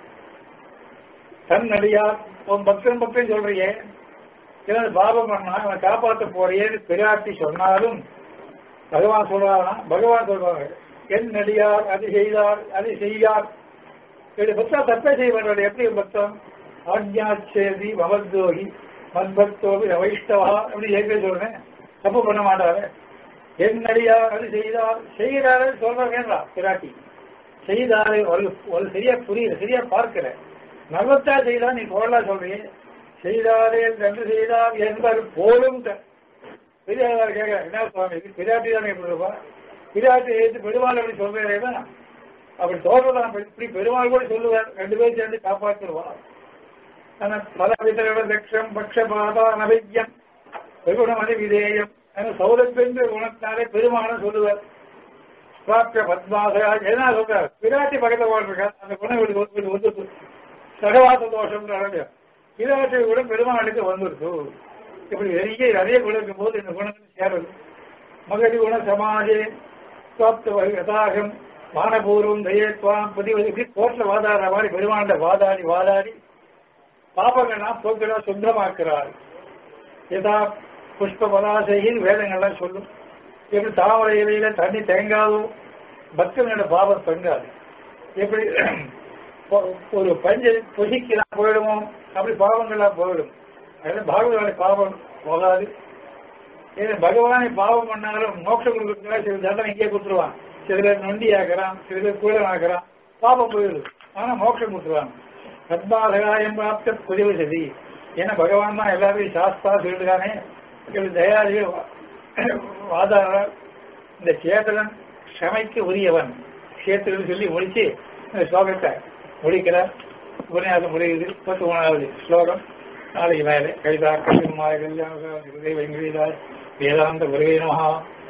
தன் நடிகார் உன் பக்தன் பக்தன் சொல்றியே ஏதாவது பாவம் பண்ணா அவனை காப்பாற்ற போறியேன்னு பெரியாட்டி சொன்னாலும் பகவான் சொல்றாராம் பகவான் சொல்றாங்க என் நடிகார் அது செய்தார் அது செய்யார் இது பக்தா தப்பே செய்ய மாட்டாரு எப்படி பக்தன் ஆஜ்யாச்சேதி மமத்ரோகி மத்பக்தோபி வைஷ்டவா அப்படி ஏற்கனவே சொல்றேன் தப்பு பண்ண மாட்டாரு என் நடிகார் அது செய்தார் செய்கிறாரு சொல்ற வேண்டாம் பிராட்டி செய்தாரு ஒரு ஒரு சரியா புரியல சரியா பார்க்கல நல்லத்தா செய்தா நீ போடலா சொல்றீங்க செய்தாரே நன்று செய்தார் என்பது போலும் பெரியார் கேட்க என்ன சுவாமி பிராட்டி தானே எப்படி இருப்பா பிராட்டி எடுத்து பெருமாள் அப்படி சொல்றேன்னா அப்படி தோன்றதான் இப்படி பெருமாள் கூட சொல்லுவார் ரெண்டு பேரும் சேர்ந்து காப்பாற்றுவார் ஆனா பல விதர தக்ஷம் பக்ஷபாதா நபிஜம் வெகுணமதி விதேயம் சௌலபென்று குணத்தாலே பெருமானம் சொல்லுவார் பிராப்திய பத்மாசயா என்ன சொல்றார் பிராட்டி பக்கத்தில் வாழ்றார் அந்த குணம் வீடு வந்து சகவாச தோஷம் பிராட்டி கூட பெருமாளுக்கு வந்துருச்சு இப்படி நிறைய நிறைய குணம் இருக்கும் போது இந்த குணங்கள் சேருது மகதி குண சமாஜே பிராப்த யதாகம் மானபூர்வம் தயத்வாம் பதிவது இப்படி கோர்ட்ல வாதாடுற மாதிரி பெருமாண்ட வாதாடி வாதாடி பாபங்கள்லாம் போக்கிடா சுத்தமாக்குறார் யதா புஷ்ப பலாசையில் வேதங்கள்லாம் சொல்லும் எப்படி தாமரை இலையில தண்ணி தேங்காதோ பக்தனோட பாவம் தங்காது எப்படி ஒரு பஞ்சு பொசிக்கலாம் போயிடுமோ அப்படி பாவங்கள்லாம் போயிடும் அதனால பாகவதான பாவம் போகாது ஏன்னா பகவானை பாவம் பண்ணாலும் மோட்சம் கொடுக்கறதுக்காக சில தண்டனை இங்கே கொடுத்துருவான் சில பேர் நொண்டி ஆக்குறான் சில பேர் கூடம் ஆக்குறான் பாவம் போயிடுது ஆனா மோட்சம் கொடுத்துருவாங்க பத்மாசகாயம் பிராப்த புதிவு சதி ஏன்னா பகவான் தான் எல்லாரையும் சாஸ்தா சொல்லிருக்கானே தயாரி வாதார இந்த சேதனன் க்ஷமைக்கு உரியவன் சேத்திரன் சொல்லி முடிச்சு இந்த ஸ்லோகத்தை முடிக்கிறார் உபன்யாசம் முடியுது முப்பத்தி மூணாவது ஸ்லோகம் நாளைக்கு மேலே கவிதா கவிமாய கல்யாண வெங்கடேதாய் வேதாந்த குருவே நமஹா